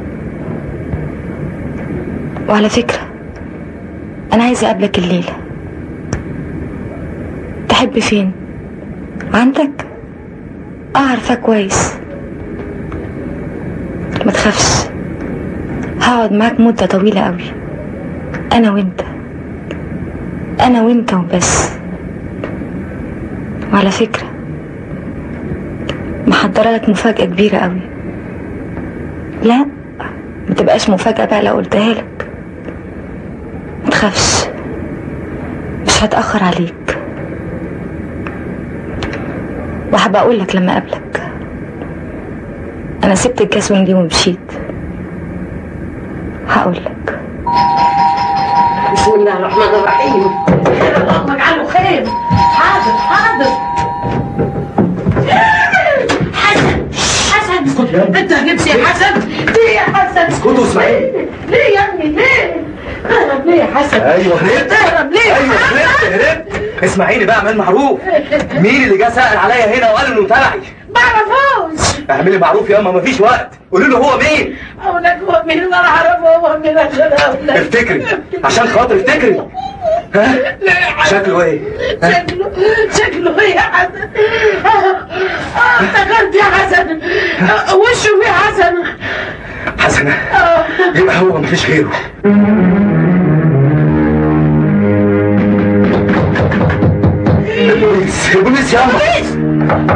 وعلى فكرة انا عايزة اقابلك الليلة تحب فين عندك اعرفك كويس ما تخافش هقعد معاك مدة طويلة قوي انا وانت انا وانت وبس وعلى فكرة محضرة لك مفاجأة كبيرة قوي لا ما تبقاش مفاجأة بقى لو قلتها لك ما تخافش مش هتأخر عليك وهبقى اقول لك لما اقابلك انا سبت الكاسون دي ومشيت هقول لك بسم الله الرحمن الرحيم اللهم اجعله خير حاضر حاضر حسن حسن انت جبت يا حسن ليه يا حسن اسكتوا اسمعي ليه يا ابني ليه تهرب ليه يا حسن ايوه هربت تهرب ليه يا ايوه حسن هربت هربت اسمعيني بقى اعمل معروف مين اللي جه سأل عليا هنا وقال انه تبعي معرفوش اعملي معروف يا اما مفيش وقت قولي له هو مين اقولك هو مين ما اعرفه هو مين عشان اقولك افتكري عشان خاطر افتكري ها شكله ايه شكله شكله ايه يا حسن اه افتكرت يا حسن آه، وشه فيه حسن حسنة آه. يبقى هو مفيش غيره البوليس البوليس ياما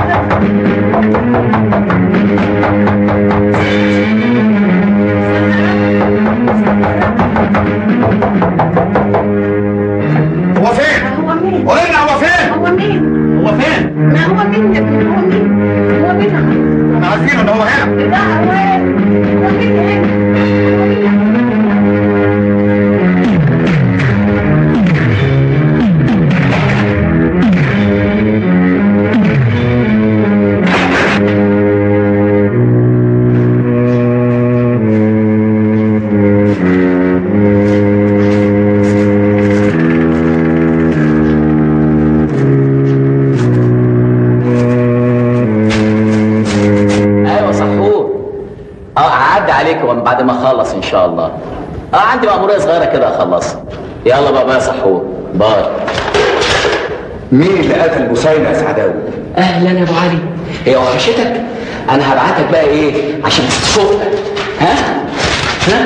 هو فين؟ هو مين؟ قول لنا هو فين؟ هو مين؟ هو فين؟ ما هو مين يا ابني؟ هو مين؟ هو مين؟ احنا عارفين ان هو هنا لا هو ايه؟ هو مين هنا؟ عليك وانا بعد ما اخلص ان شاء الله اه عندي مأمورية صغيرة كده اخلصها يلا بقى يا صحور باي مين اللي قتل بوسينة يا سعداوي؟ اهلا يا ابو علي هي وحشتك انا هبعتك بقى ايه عشان تشوفها ها ها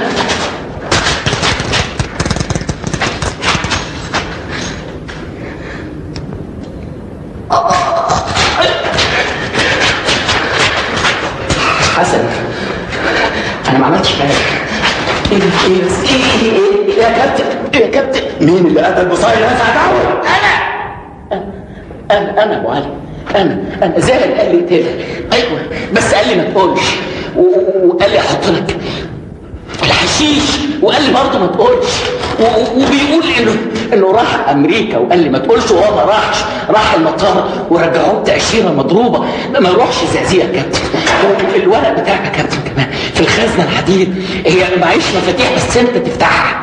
حسن انا ما عملتش حاجه ايه ايه بس ايه ايه ايه يا كابتن يا كابتن مين اللي قتل بوسينة يا سعداوي؟ انا انا ابو علي انا انا زاهد قال لي كده ايوه بس قال لي ما تقولش و- و- وقال لي احط لك الحشيش وقال لي برضه ما تقولش و- و- وبيقول انه انه راح امريكا وقال لي ما تقولش وهو ما راحش راح المطار ورجعوه بتاشيره مضروبه ما يروحش زقزيق يا كابتن الورق بتاعك يا كابتن كمان في الخزنه الحديد هي معيش مفاتيح بس انت تفتحها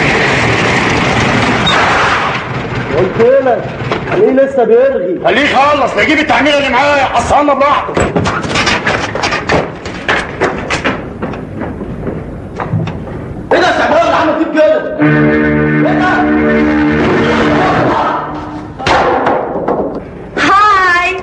قلت لك خليه لسه بيرغي خليه يخلص نجيب التعمير اللي معاه حصلنا براحته ايه ده السعداوي اللي عمل فيك كده؟ ايه ده؟ هاي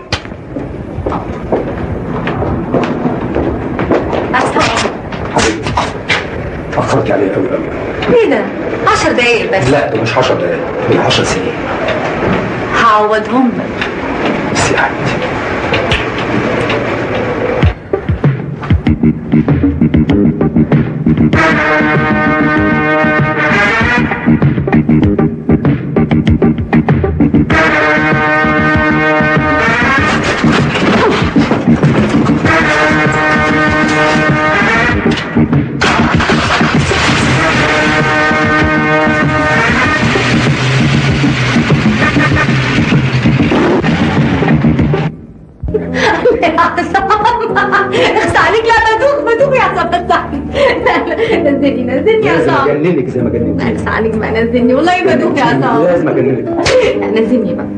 أصلاً اتأخرت عليه قوي قوي ايه ده؟ عشر دقايق بس لا ده مش 10 دقايق دي 10 سنين هعوضهم لك بس يا حبيبتي يا عصام اخس عليك لا بدوخ بدوخ يا عصام بس نزلني نزلني يا لازم عصام اجننك زي ما جننت اخس عليك ما نزلني والله بدوخ يا عصام لازم اجننك لا، نزلني بقى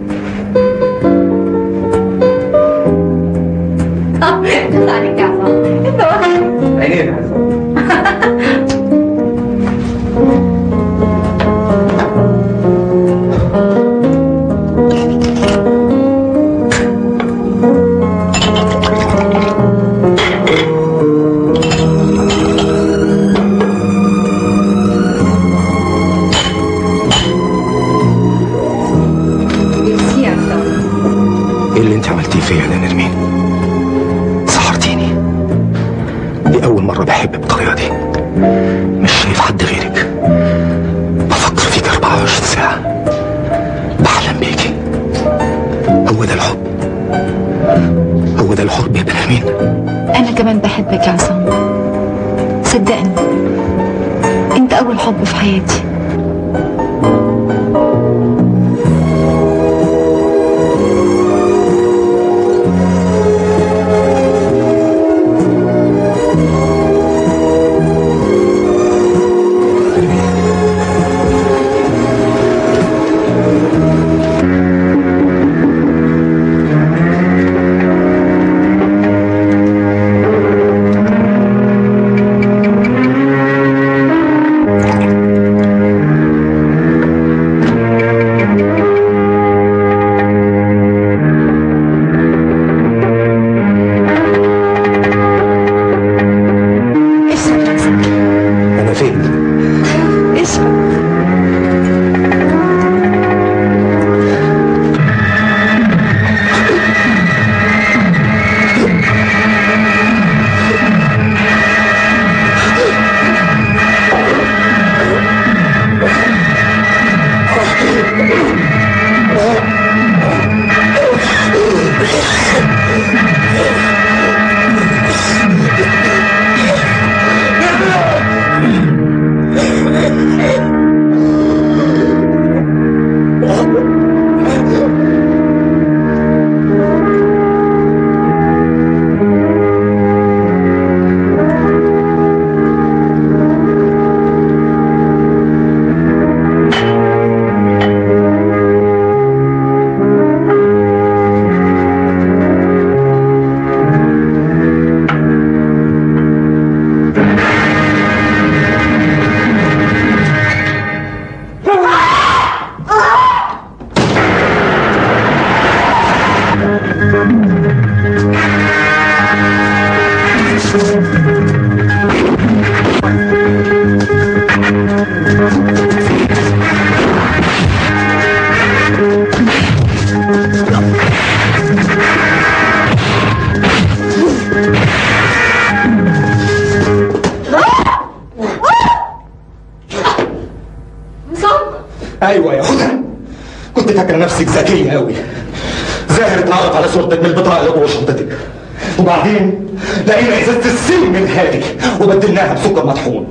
اخس عليك يا عصام انت واحد عينينا يا حسن ميرسي يا عصام ايه اللي انت عملتيه فيا يا نرمين سحرتيني دي اول مره بحب بالطريقه دي مش شايف حد غيرك بفكر فيك 24 ساعه بحلم بيكي هو ده الحب هو ده الحب يا نرمين انا كمان بحبك يا عصام صدقني انت اول حب في حياتي فاكره نفسك ذكيه قوي زاهر اتعرف على صورتك من البطاقه اللي جوه شنطتك وبعدين لقينا ازازه السم من هادي وبدلناها بسكر مطحون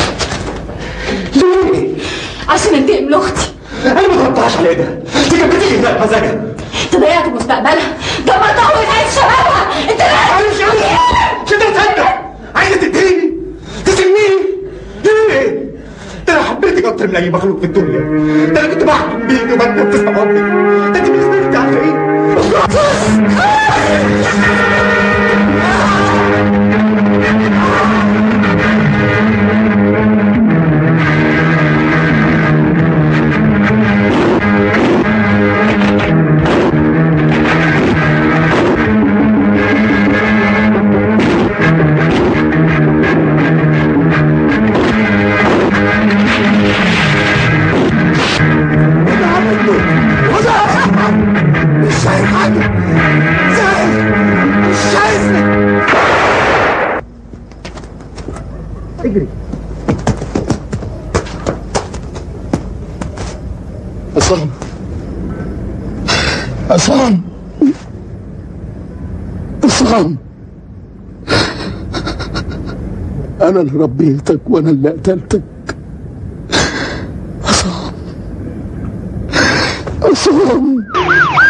ليه؟ عشان انتقم لاختي انا ما ضربتهاش على ايدها دي كانت بتيجي هناك مزاجها انت ضيعت مستقبلها دمرتها وعيش شبابها انت انا مش عايز مش قادر اصدق عايزه تقتليني تسميني ليه؟ ده انا حبيتك اكتر من اي مخلوق في الدنيا ده انا كنت بحكم بيكي وبتنفس في حبك ده انت بالنسبه لي انت عارفه ايه؟ مش شايف حاجة زاهر مش شايفك اجري عصام عصام عصام أنا اللي ربيتك وأنا اللي قتلتك عصام عصام